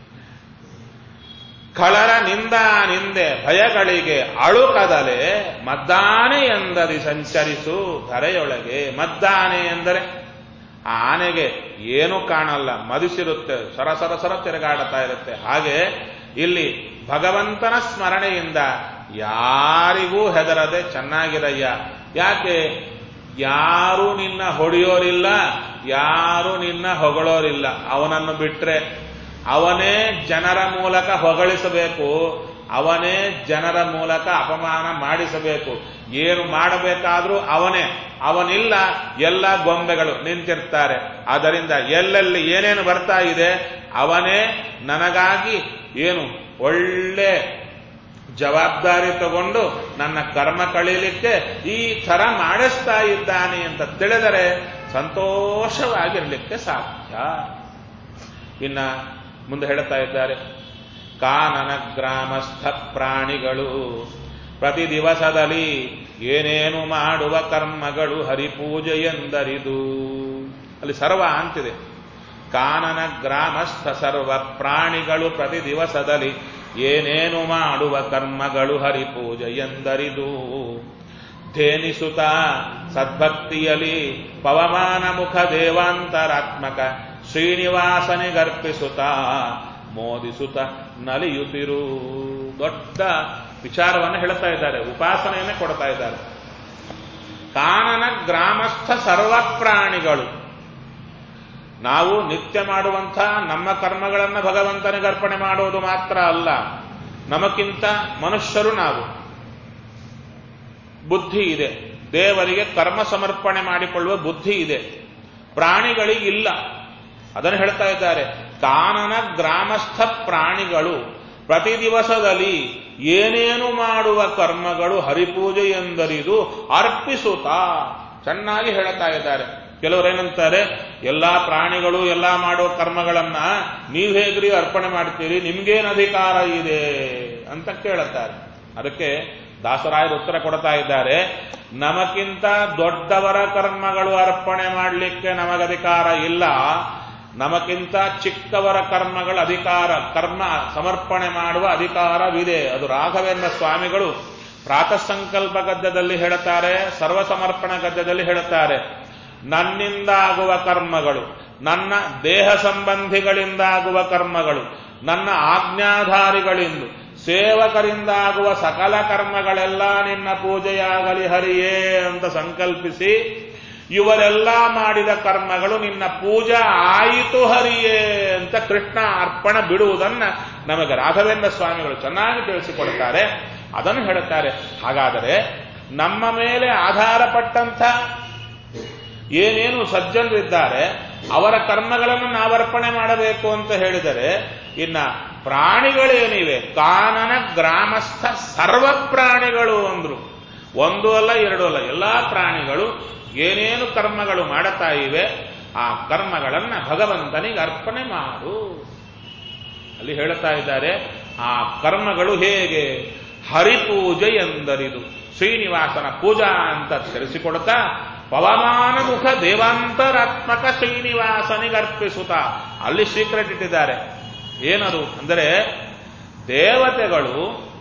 ಖಳರ ನಿಂದ ನಿಂದೆ ಭಯಗಳಿಗೆ ಅಳುಕದಲೆ ಮದ್ದಾನೆ ಎಂದದಿ ಸಂಚರಿಸು ಧರೆಯೊಳಗೆ ಮದ್ದಾನೆ ಎಂದರೆ ಆ ಆನೆಗೆ ಏನು ಕಾಣಲ್ಲ ಮದಿಸಿರುತ್ತೆ ಸರಸರ ಸರ ತಿರುಗಾಡುತ್ತಾ ಇರುತ್ತೆ ಹಾಗೆ ಇಲ್ಲಿ ಭಗವಂತನ ಸ್ಮರಣೆಯಿಂದ ಯಾರಿಗೂ ಹೆದರದೆ ಚೆನ್ನಾಗಿರಯ್ಯ ಯಾಕೆ ಯಾರು ನಿನ್ನ ಹೊಡೆಯೋರಿಲ್ಲ ಯಾರು ನಿನ್ನ ಹೊಗಳೋರಿಲ್ಲ ಅವನನ್ನು ಬಿಟ್ರೆ ಅವನೇ ಜನರ ಮೂಲಕ ಹೊಗಳಿಸಬೇಕು ಅವನೇ ಜನರ ಮೂಲಕ ಅಪಮಾನ ಮಾಡಿಸಬೇಕು ಏನು ಮಾಡಬೇಕಾದ್ರೂ ಅವನೇ ಅವನಿಲ್ಲ ಎಲ್ಲ ಗೊಂಬೆಗಳು ನಿಂತಿರ್ತಾರೆ ಆದ್ದರಿಂದ ಎಲ್ಲೆಲ್ಲಿ ಏನೇನು ಬರ್ತಾ ಇದೆ ಅವನೇ ನನಗಾಗಿ ಏನು ಒಳ್ಳೆ ಜವಾಬ್ದಾರಿ ತಗೊಂಡು ನನ್ನ ಕರ್ಮ ಕಳೀಲಿಕ್ಕೆ ಈ ಥರ ಮಾಡಿಸ್ತಾ ಇದ್ದಾನೆ ಅಂತ ತಿಳಿದರೆ ಸಂತೋಷವಾಗಿರಲಿಕ್ಕೆ ಸಾಧ್ಯ ಇನ್ನ ಮುಂದೆ ಹೇಳ್ತಾ ಇದ್ದಾರೆ ಕಾನನ ಗ್ರಾಮಸ್ಥ ಪ್ರಾಣಿಗಳು ಪ್ರತಿ ದಿವಸದಲ್ಲಿ ಏನೇನು ಮಾಡುವ ಕರ್ಮಗಳು ಹರಿಪೂಜೆ ಎಂದರಿದು ಅಲ್ಲಿ ಸರ್ವ ಅಂತಿದೆ ಕಾನನ ಗ್ರಾಮಸ್ಥ ಸರ್ವ ಪ್ರಾಣಿಗಳು ಪ್ರತಿ ದಿವಸದಲ್ಲಿ ಏನೇನು ಮಾಡುವ ಕರ್ಮಗಳು ಹರಿಪೂಜೆ ಎಂದರಿದು ಧೇನಿಸುತ್ತ ಸದ್ಭಕ್ತಿಯಲಿ ಪವಮಾನ ಮುಖ ದೇವಾಂತರಾತ್ಮಕ ಶ್ರೀನಿವಾಸನಿಗರ್ಪಿಸುತ್ತ ಮೋದಿಸುತ್ತ ನಲಿಯುತ್ತಿರು ದೊಡ್ಡ ವಿಚಾರವನ್ನು ಹೇಳ್ತಾ ಇದ್ದಾರೆ ಉಪಾಸನೆಯನ್ನೇ ಕೊಡ್ತಾ ಇದ್ದಾರೆ ಕಾನನ ಗ್ರಾಮಸ್ಥ ಸರ್ವ ಪ್ರಾಣಿಗಳು ನಾವು ನಿತ್ಯ ಮಾಡುವಂಥ ನಮ್ಮ ಕರ್ಮಗಳನ್ನು ಭಗವಂತನಿಗೆ ಅರ್ಪಣೆ ಮಾಡುವುದು ಮಾತ್ರ ಅಲ್ಲ ನಮಕ್ಕಿಂತ ಮನುಷ್ಯರು ನಾವು ಬುದ್ಧಿ ಇದೆ ದೇವರಿಗೆ ಕರ್ಮ ಸಮರ್ಪಣೆ ಮಾಡಿಕೊಳ್ಳುವ ಬುದ್ಧಿ ಇದೆ ಪ್ರಾಣಿಗಳಿಗಿಲ್ಲ ಅದನ್ನು ಹೇಳ್ತಾ ಇದ್ದಾರೆ ಕಾನನ ಗ್ರಾಮಸ್ಥ ಪ್ರಾಣಿಗಳು ಪ್ರತಿ ದಿವಸದಲ್ಲಿ ಏನೇನು ಮಾಡುವ ಕರ್ಮಗಳು ಹರಿಪೂಜೆ ಎಂದರಿದು ಅರ್ಪಿಸುತ್ತಾ ಚೆನ್ನಾಗಿ ಹೇಳ್ತಾ ಇದ್ದಾರೆ ಕೆಲವರೇನಂತಾರೆ ಎಲ್ಲಾ ಪ್ರಾಣಿಗಳು ಎಲ್ಲಾ ಮಾಡುವ ಕರ್ಮಗಳನ್ನ ನೀವು ಹೇಗ್ರಿ ಅರ್ಪಣೆ ಮಾಡ್ತೀರಿ ನಿಮ್ಗೇನು ಅಧಿಕಾರ ಇದೆ ಅಂತ ಕೇಳುತ್ತಾರೆ ಅದಕ್ಕೆ ದಾಸರಾಯರು ಉತ್ತರ ಕೊಡ್ತಾ ಇದ್ದಾರೆ ನಮಕ್ಕಿಂತ ದೊಡ್ಡವರ ಕರ್ಮಗಳು ಅರ್ಪಣೆ ಮಾಡಲಿಕ್ಕೆ ನಮಗಧಿಕಾರ ಇಲ್ಲ ನಮಕ್ಕಿಂತ ಚಿಕ್ಕವರ ಕರ್ಮಗಳ ಅಧಿಕಾರ ಕರ್ಮ ಸಮರ್ಪಣೆ ಮಾಡುವ ಅಧಿಕಾರವಿದೆ ಅದು ರಾಘವೇಂದ್ರ ಸ್ವಾಮಿಗಳು ಪ್ರಾತಃ ಸಂಕಲ್ಪ ಗದ್ಯದಲ್ಲಿ ಹೇಳುತ್ತಾರೆ ಸರ್ವ ಸಮರ್ಪಣ ಗದ್ಯದಲ್ಲಿ ಹೇಳುತ್ತಾರೆ ನನ್ನಿಂದ ಆಗುವ ಕರ್ಮಗಳು ನನ್ನ ದೇಹ ಸಂಬಂಧಿಗಳಿಂದ ಆಗುವ ಕರ್ಮಗಳು ನನ್ನ ಆಜ್ಞಾಧಾರಿಗಳಿಂದ ಸೇವಕರಿಂದ ಆಗುವ ಸಕಲ ಕರ್ಮಗಳೆಲ್ಲ ನಿನ್ನ ಪೂಜೆಯಾಗಲಿ ಹರಿಯೇ ಅಂತ ಸಂಕಲ್ಪಿಸಿ ಇವರೆಲ್ಲ ಮಾಡಿದ ಕರ್ಮಗಳು ನಿನ್ನ ಪೂಜಾ ಆಯಿತು ಹರಿಯೇ ಅಂತ ಕೃಷ್ಣ ಅರ್ಪಣ ಬಿಡುವುದನ್ನ ನಮಗೆ ರಾಘವೇಂದ್ರ ಸ್ವಾಮಿಗಳು ಚೆನ್ನಾಗಿ ತಿಳಿಸಿಕೊಡುತ್ತಾರೆ ಅದನ್ನು ಹೇಳುತ್ತಾರೆ ಹಾಗಾದರೆ ನಮ್ಮ ಮೇಲೆ ಆಧಾರಪಟ್ಟಂಥ ಏನೇನು ಸಜ್ಜನರಿದ್ದಾರೆ ಅವರ ಕರ್ಮಗಳನ್ನು ನಾವರ್ಪಣೆ ಮಾಡಬೇಕು ಅಂತ ಹೇಳಿದರೆ ಇನ್ನ ಪ್ರಾಣಿಗಳೇನಿವೆ ಕಾನನ ಗ್ರಾಮಸ್ಥ ಸರ್ವ ಪ್ರಾಣಿಗಳು ಅಂದ್ರು ಒಂದು ಅಲ್ಲ ಎರಡು ಅಲ್ಲ ಎಲ್ಲಾ ಪ್ರಾಣಿಗಳು ಏನೇನು ಕರ್ಮಗಳು ಮಾಡುತ್ತಾ ಇವೆ ಆ ಕರ್ಮಗಳನ್ನ ಭಗವಂತನಿಗೆ ಅರ್ಪಣೆ ಮಾಡು ಅಲ್ಲಿ ಹೇಳುತ್ತಾ ಇದ್ದಾರೆ ಆ ಕರ್ಮಗಳು ಹೇಗೆ ಹರಿಪೂಜೆ ಎಂದರಿದು ಶ್ರೀನಿವಾಸನ ಪೂಜಾ ಅಂತ ತಿಳಿಸಿಕೊಡ್ತಾ ಪವಮಾನ ಮುಖ ದೇವಾಂತರಾತ್ಮಕ ಶ್ರೀನಿವಾಸನಿಗೆ ಅರ್ಪಿಸುತ್ತ ಅಲ್ಲಿ ಸೀಕ್ರೆಟ್ ಇಟ್ಟಿದ್ದಾರೆ ಏನದು ಅಂದರೆ ದೇವತೆಗಳು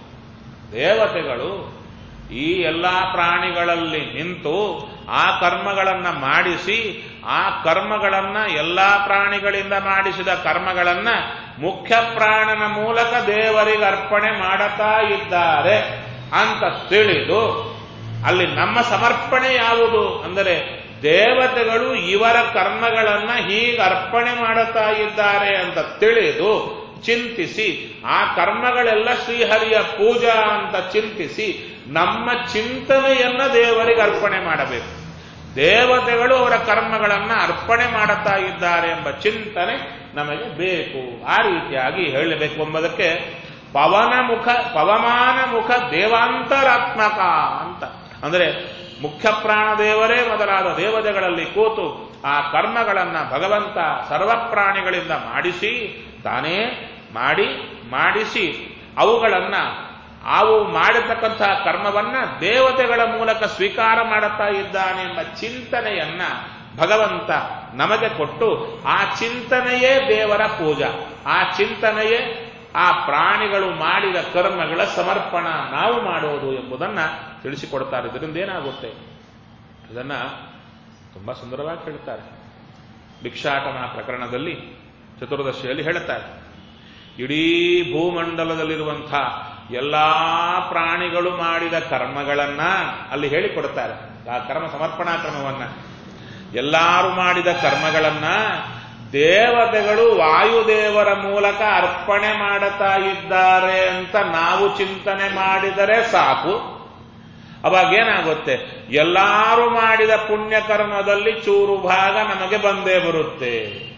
ದೇವತೆಗಳು ಈ ಎಲ್ಲಾ ಪ್ರಾಣಿಗಳಲ್ಲಿ ನಿಂತು ಆ ಕರ್ಮಗಳನ್ನ ಮಾಡಿಸಿ ಆ ಕರ್ಮಗಳನ್ನ ಎಲ್ಲಾ ಪ್ರಾಣಿಗಳಿಂದ ಮಾಡಿಸಿದ ಕರ್ಮಗಳನ್ನ ಮುಖ್ಯ ಪ್ರಾಣನ ಮೂಲಕ ದೇವರಿಗೆ ಅರ್ಪಣೆ ಮಾಡುತ್ತಾ ಇದ್ದಾರೆ ಅಂತ ತಿಳಿದು ಅಲ್ಲಿ ನಮ್ಮ ಸಮರ್ಪಣೆ ಯಾವುದು ಅಂದರೆ ದೇವತೆಗಳು ಇವರ ಕರ್ಮಗಳನ್ನ ಹೀಗೆ ಅರ್ಪಣೆ ಮಾಡುತ್ತಾ ಇದ್ದಾರೆ ಅಂತ ತಿಳಿದು ಚಿಂತಿಸಿ ಆ ಕರ್ಮಗಳೆಲ್ಲ ಶ್ರೀಹರಿಯ ಪೂಜಾ ಅಂತ ಚಿಂತಿಸಿ ನಮ್ಮ ಚಿಂತನೆಯನ್ನ ದೇವರಿಗೆ ಅರ್ಪಣೆ ಮಾಡಬೇಕು ದೇವತೆಗಳು ಅವರ ಕರ್ಮಗಳನ್ನ ಅರ್ಪಣೆ ಮಾಡುತ್ತಾ ಇದ್ದಾರೆ ಎಂಬ ಚಿಂತನೆ ನಮಗೆ ಬೇಕು ಆ ರೀತಿಯಾಗಿ ಹೇಳಬೇಕು ಎಂಬುದಕ್ಕೆ ಪವನ ಮುಖ ಪವಮಾನ ಮುಖ ದೇವಾಂತರಾತ್ಮಕ ಅಂತ ಅಂದರೆ ಮುಖ್ಯ ಪ್ರಾಣ ದೇವರೇ ಮೊದಲಾದ ದೇವತೆಗಳಲ್ಲಿ ಕೂತು ಆ ಕರ್ಮಗಳನ್ನ ಭಗವಂತ ಸರ್ವ ಪ್ರಾಣಿಗಳಿಂದ ಮಾಡಿಸಿ ತಾನೇ ಮಾಡಿ ಮಾಡಿಸಿ ಅವುಗಳನ್ನ ಅವು ಮಾಡತಕ್ಕಂತಹ ಕರ್ಮವನ್ನ ದೇವತೆಗಳ ಮೂಲಕ ಸ್ವೀಕಾರ ಮಾಡುತ್ತಾ ಇದ್ದಾನೆ ಎಂಬ ಚಿಂತನೆಯನ್ನ ಭಗವಂತ ನಮಗೆ ಕೊಟ್ಟು ಆ ಚಿಂತನೆಯೇ ದೇವರ ಪೂಜಾ ಆ ಚಿಂತನೆಯೇ ಆ ಪ್ರಾಣಿಗಳು ಮಾಡಿದ ಕರ್ಮಗಳ ಸಮರ್ಪಣ ನಾವು ಮಾಡೋದು ಎಂಬುದನ್ನ ತಿಳಿಸಿಕೊಡ್ತಾರೆ ಇದರಿಂದ ಏನಾಗುತ್ತೆ ಇದನ್ನ ತುಂಬಾ ಸುಂದರವಾಗಿ ಹೇಳ್ತಾರೆ ಭಿಕ್ಷಾಟನ ಪ್ರಕರಣದಲ್ಲಿ ಚತುರ್ದಶಿಯಲ್ಲಿ ಹೇಳುತ್ತಾರೆ ಇಡೀ ಭೂಮಂಡಲದಲ್ಲಿರುವಂಥ ಎಲ್ಲಾ ಪ್ರಾಣಿಗಳು ಮಾಡಿದ ಕರ್ಮಗಳನ್ನ ಅಲ್ಲಿ ಹೇಳಿಕೊಡ್ತಾರೆ ಆ ಕರ್ಮ ಸಮರ್ಪಣಾ ಕ್ರಮವನ್ನ ಎಲ್ಲಾರು ಮಾಡಿದ ಕರ್ಮಗಳನ್ನ ದೇವತೆಗಳು ವಾಯುದೇವರ ಮೂಲಕ ಅರ್ಪಣೆ ಮಾಡುತ್ತಾ ಇದ್ದಾರೆ ಅಂತ ನಾವು ಚಿಂತನೆ ಮಾಡಿದರೆ ಸಾಕು ಅವಾಗ ಏನಾಗುತ್ತೆ ಎಲ್ಲಾರು ಮಾಡಿದ ಪುಣ್ಯ ಕರ್ಮದಲ್ಲಿ ಚೂರು ಭಾಗ ನಮಗೆ ಬಂದೇ ಬರುತ್ತೆ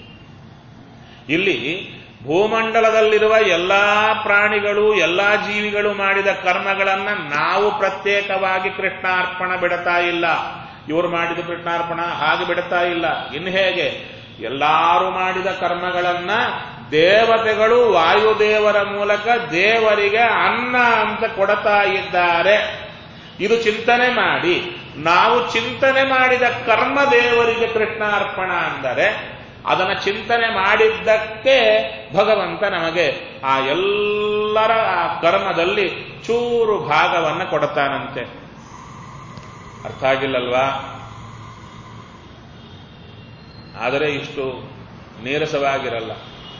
ಇಲ್ಲಿ ಭೂಮಂಡಲದಲ್ಲಿರುವ ಎಲ್ಲಾ ಪ್ರಾಣಿಗಳು ಎಲ್ಲಾ ಜೀವಿಗಳು ಮಾಡಿದ ಕರ್ಮಗಳನ್ನ ನಾವು ಪ್ರತ್ಯೇಕವಾಗಿ ಕೃಷ್ಣಾರ್ಪಣ ಬಿಡುತ್ತಾ ಇಲ್ಲ ಇವರು ಮಾಡಿದ ಕೃಷ್ಣಾರ್ಪಣ ಹಾಗೆ ಬಿಡುತ್ತಾ ಇಲ್ಲ ಇನ್ನು ಹೇಗೆ ಎಲ್ಲಾರು ಮಾಡಿದ ಕರ್ಮಗಳನ್ನ ದೇವತೆಗಳು ವಾಯುದೇವರ ಮೂಲಕ ದೇವರಿಗೆ ಅನ್ನ ಅಂತ ಕೊಡ್ತಾ ಇದ್ದಾರೆ ಇದು ಚಿಂತನೆ ಮಾಡಿ ನಾವು ಚಿಂತನೆ ಮಾಡಿದ ಕರ್ಮ ದೇವರಿಗೆ ಕೃಷ್ಣಾರ್ಪಣ ಅಂದರೆ ಅದನ್ನ ಚಿಂತನೆ ಮಾಡಿದ್ದಕ್ಕೆ ಭಗವಂತ ನಮಗೆ ಆ ಎಲ್ಲರ ಆ ಕರ್ಮದಲ್ಲಿ ಚೂರು ಭಾಗವನ್ನು ಕೊಡುತ್ತಾನಂತೆ ಅರ್ಥ ಆಗಿಲ್ಲಲ್ವಾ ಆದರೆ ಇಷ್ಟು ನೀರಸವಾಗಿರಲ್ಲ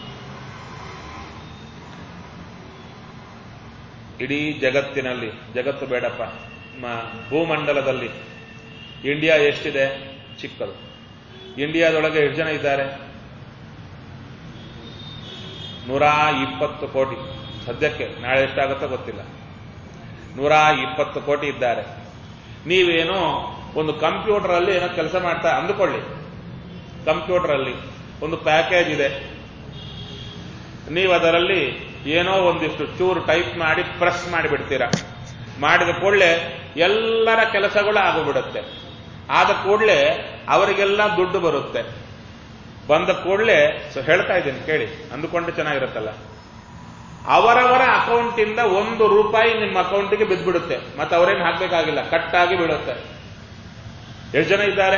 ಇಡೀ ಜಗತ್ತಿನಲ್ಲಿ ಜಗತ್ತು ಬೇಡಪ್ಪ ಭೂಮಂಡಲದಲ್ಲಿ ಇಂಡಿಯಾ ಎಷ್ಟಿದೆ ಚಿಕ್ಕದು ಇಂಡಿಯಾದೊಳಗೆ ಎಷ್ಟು ಜನ ಇದ್ದಾರೆ ನೂರ ಇಪ್ಪತ್ತು ಕೋಟಿ ಸದ್ಯಕ್ಕೆ ನಾಳೆ ಎಷ್ಟಾಗುತ್ತೋ ಗೊತ್ತಿಲ್ಲ ನೂರ ಇಪ್ಪತ್ತು ಕೋಟಿ ಇದ್ದಾರೆ ನೀವೇನೋ ಒಂದು ಕಂಪ್ಯೂಟರ್ ಅಲ್ಲಿ ಏನೋ ಕೆಲಸ ಮಾಡ್ತಾ ಅಂದುಕೊಳ್ಳಿ ಕಂಪ್ಯೂಟರ್ ಅಲ್ಲಿ ಒಂದು ಪ್ಯಾಕೇಜ್ ಇದೆ ನೀವು ಅದರಲ್ಲಿ ಏನೋ ಒಂದಿಷ್ಟು ಚೂರು ಟೈಪ್ ಮಾಡಿ ಪ್ರೆಸ್ ಮಾಡಿಬಿಡ್ತೀರಾ ಮಾಡಿದ ಕೂಡಲೇ ಎಲ್ಲರ ಕೆಲಸಗಳು ಆಗಿಬಿಡುತ್ತೆ ಆದ ಕೂಡಲೇ ಅವರಿಗೆಲ್ಲ ದುಡ್ಡು ಬರುತ್ತೆ ಬಂದ ಕೂಡಲೇ ಹೇಳ್ತಾ ಇದ್ದೀನಿ ಕೇಳಿ ಅಂದುಕೊಂಡ್ರೆ ಚೆನ್ನಾಗಿರುತ್ತಲ್ಲ ಅವರವರ ಅಕೌಂಟಿಂದ ಒಂದು ರೂಪಾಯಿ ನಿಮ್ಮ ಅಕೌಂಟಿಗೆ ಬಿದ್ದ್ಬಿಡುತ್ತೆ ಮತ್ತೆ ಅವರೇನು ಹಾಕ್ಬೇಕಾಗಿಲ್ಲ ಕಟ್ಟಾಗಿ ಬೀಳುತ್ತೆ ಎಷ್ಟು ಜನ ಇದ್ದಾರೆ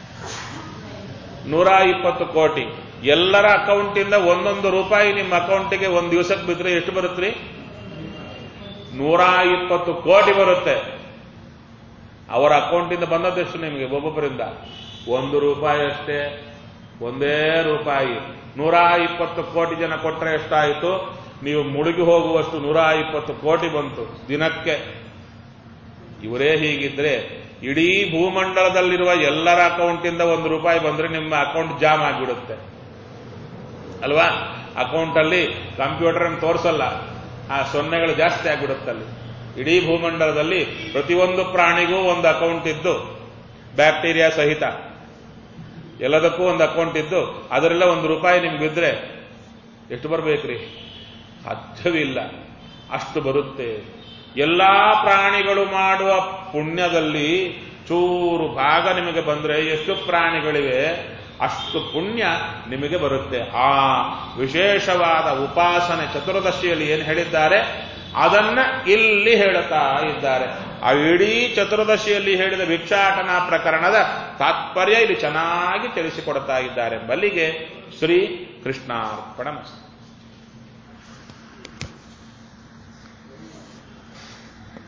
ನೂರ ಇಪ್ಪತ್ತು ಕೋಟಿ ಎಲ್ಲರ ಅಕೌಂಟಿಂದ ಒಂದೊಂದು ರೂಪಾಯಿ ನಿಮ್ಮ ಅಕೌಂಟಿಗೆ ಒಂದು ದಿವಸಕ್ಕೆ ಬಿದ್ದರೆ ಎಷ್ಟು ಬರುತ್ತ್ರಿ ನೂರ ಇಪ್ಪತ್ತು ಕೋಟಿ ಬರುತ್ತೆ ಅವರ ಅಕೌಂಟಿಂದ ಬಂದದ್ದೆಷ್ಟು ನಿಮಗೆ ಒಬ್ಬೊಬ್ಬರಿಂದ ಒಂದು ರೂಪಾಯಿ ಅಷ್ಟೇ ಒಂದೇ ರೂಪಾಯಿ ನೂರ ಇಪ್ಪತ್ತು ಕೋಟಿ ಜನ ಕೊಟ್ಟರೆ ಎಷ್ಟಾಯಿತು ನೀವು ಮುಳುಗಿ ಹೋಗುವಷ್ಟು ನೂರ ಇಪ್ಪತ್ತು ಕೋಟಿ ಬಂತು ದಿನಕ್ಕೆ ಇವರೇ ಹೀಗಿದ್ರೆ ಇಡೀ ಭೂಮಂಡಲದಲ್ಲಿರುವ ಎಲ್ಲರ ಅಕೌಂಟಿಂದ ಒಂದು ರೂಪಾಯಿ ಬಂದ್ರೆ ನಿಮ್ಮ ಅಕೌಂಟ್ ಜಾಮ್ ಆಗಿಬಿಡುತ್ತೆ ಅಲ್ವಾ ಅಕೌಂಟಲ್ಲಿ ಕಂಪ್ಯೂಟರ್ ಅನ್ನು ತೋರಿಸಲ್ಲ ಆ ಸೊನ್ನೆಗಳು ಜಾಸ್ತಿ ಆಗಿಬಿಡುತ್ತಲ್ಲಿ ಇಡೀ ಭೂಮಂಡಲದಲ್ಲಿ ಪ್ರತಿಯೊಂದು ಪ್ರಾಣಿಗೂ ಒಂದು ಅಕೌಂಟ್ ಇದ್ದು ಬ್ಯಾಕ್ಟೀರಿಯಾ ಸಹಿತ ಎಲ್ಲದಕ್ಕೂ ಒಂದು ಅಕೌಂಟ್ ಇದ್ದು ಅದರೆಲ್ಲ ಒಂದು ರೂಪಾಯಿ ನಿಮ್ಗೆ ಬಿದ್ದರೆ ಎಷ್ಟು ಬರ್ಬೇಕ್ರಿ ಸಾಧ್ಯವಿಲ್ಲ ಅಷ್ಟು ಬರುತ್ತೆ ಎಲ್ಲಾ ಪ್ರಾಣಿಗಳು ಮಾಡುವ ಪುಣ್ಯದಲ್ಲಿ ಚೂರು ಭಾಗ ನಿಮಗೆ ಬಂದರೆ ಎಷ್ಟು ಪ್ರಾಣಿಗಳಿವೆ ಅಷ್ಟು ಪುಣ್ಯ ನಿಮಗೆ ಬರುತ್ತೆ ಆ ವಿಶೇಷವಾದ ಉಪಾಸನೆ ಚತುರ್ದಶಿಯಲ್ಲಿ ಏನು ಹೇಳಿದ್ದಾರೆ ಅದನ್ನ ಇಲ್ಲಿ ಹೇಳುತ್ತಾ ಇದ್ದಾರೆ ಆ ಇಡೀ ಚತುರ್ದಶಿಯಲ್ಲಿ ಹೇಳಿದ ಭಿಕ್ಷಾಟನ ಪ್ರಕರಣದ ತಾತ್ಪರ್ಯ ಇಲ್ಲಿ ಚೆನ್ನಾಗಿ ತಿಳಿಸಿಕೊಡ್ತಾ ಇದ್ದಾರೆ ಬಲ್ಲಿಗೆ ಶ್ರೀ ಕೃಷ್ಣಾರ್ಪಣ ಮಸ್ತು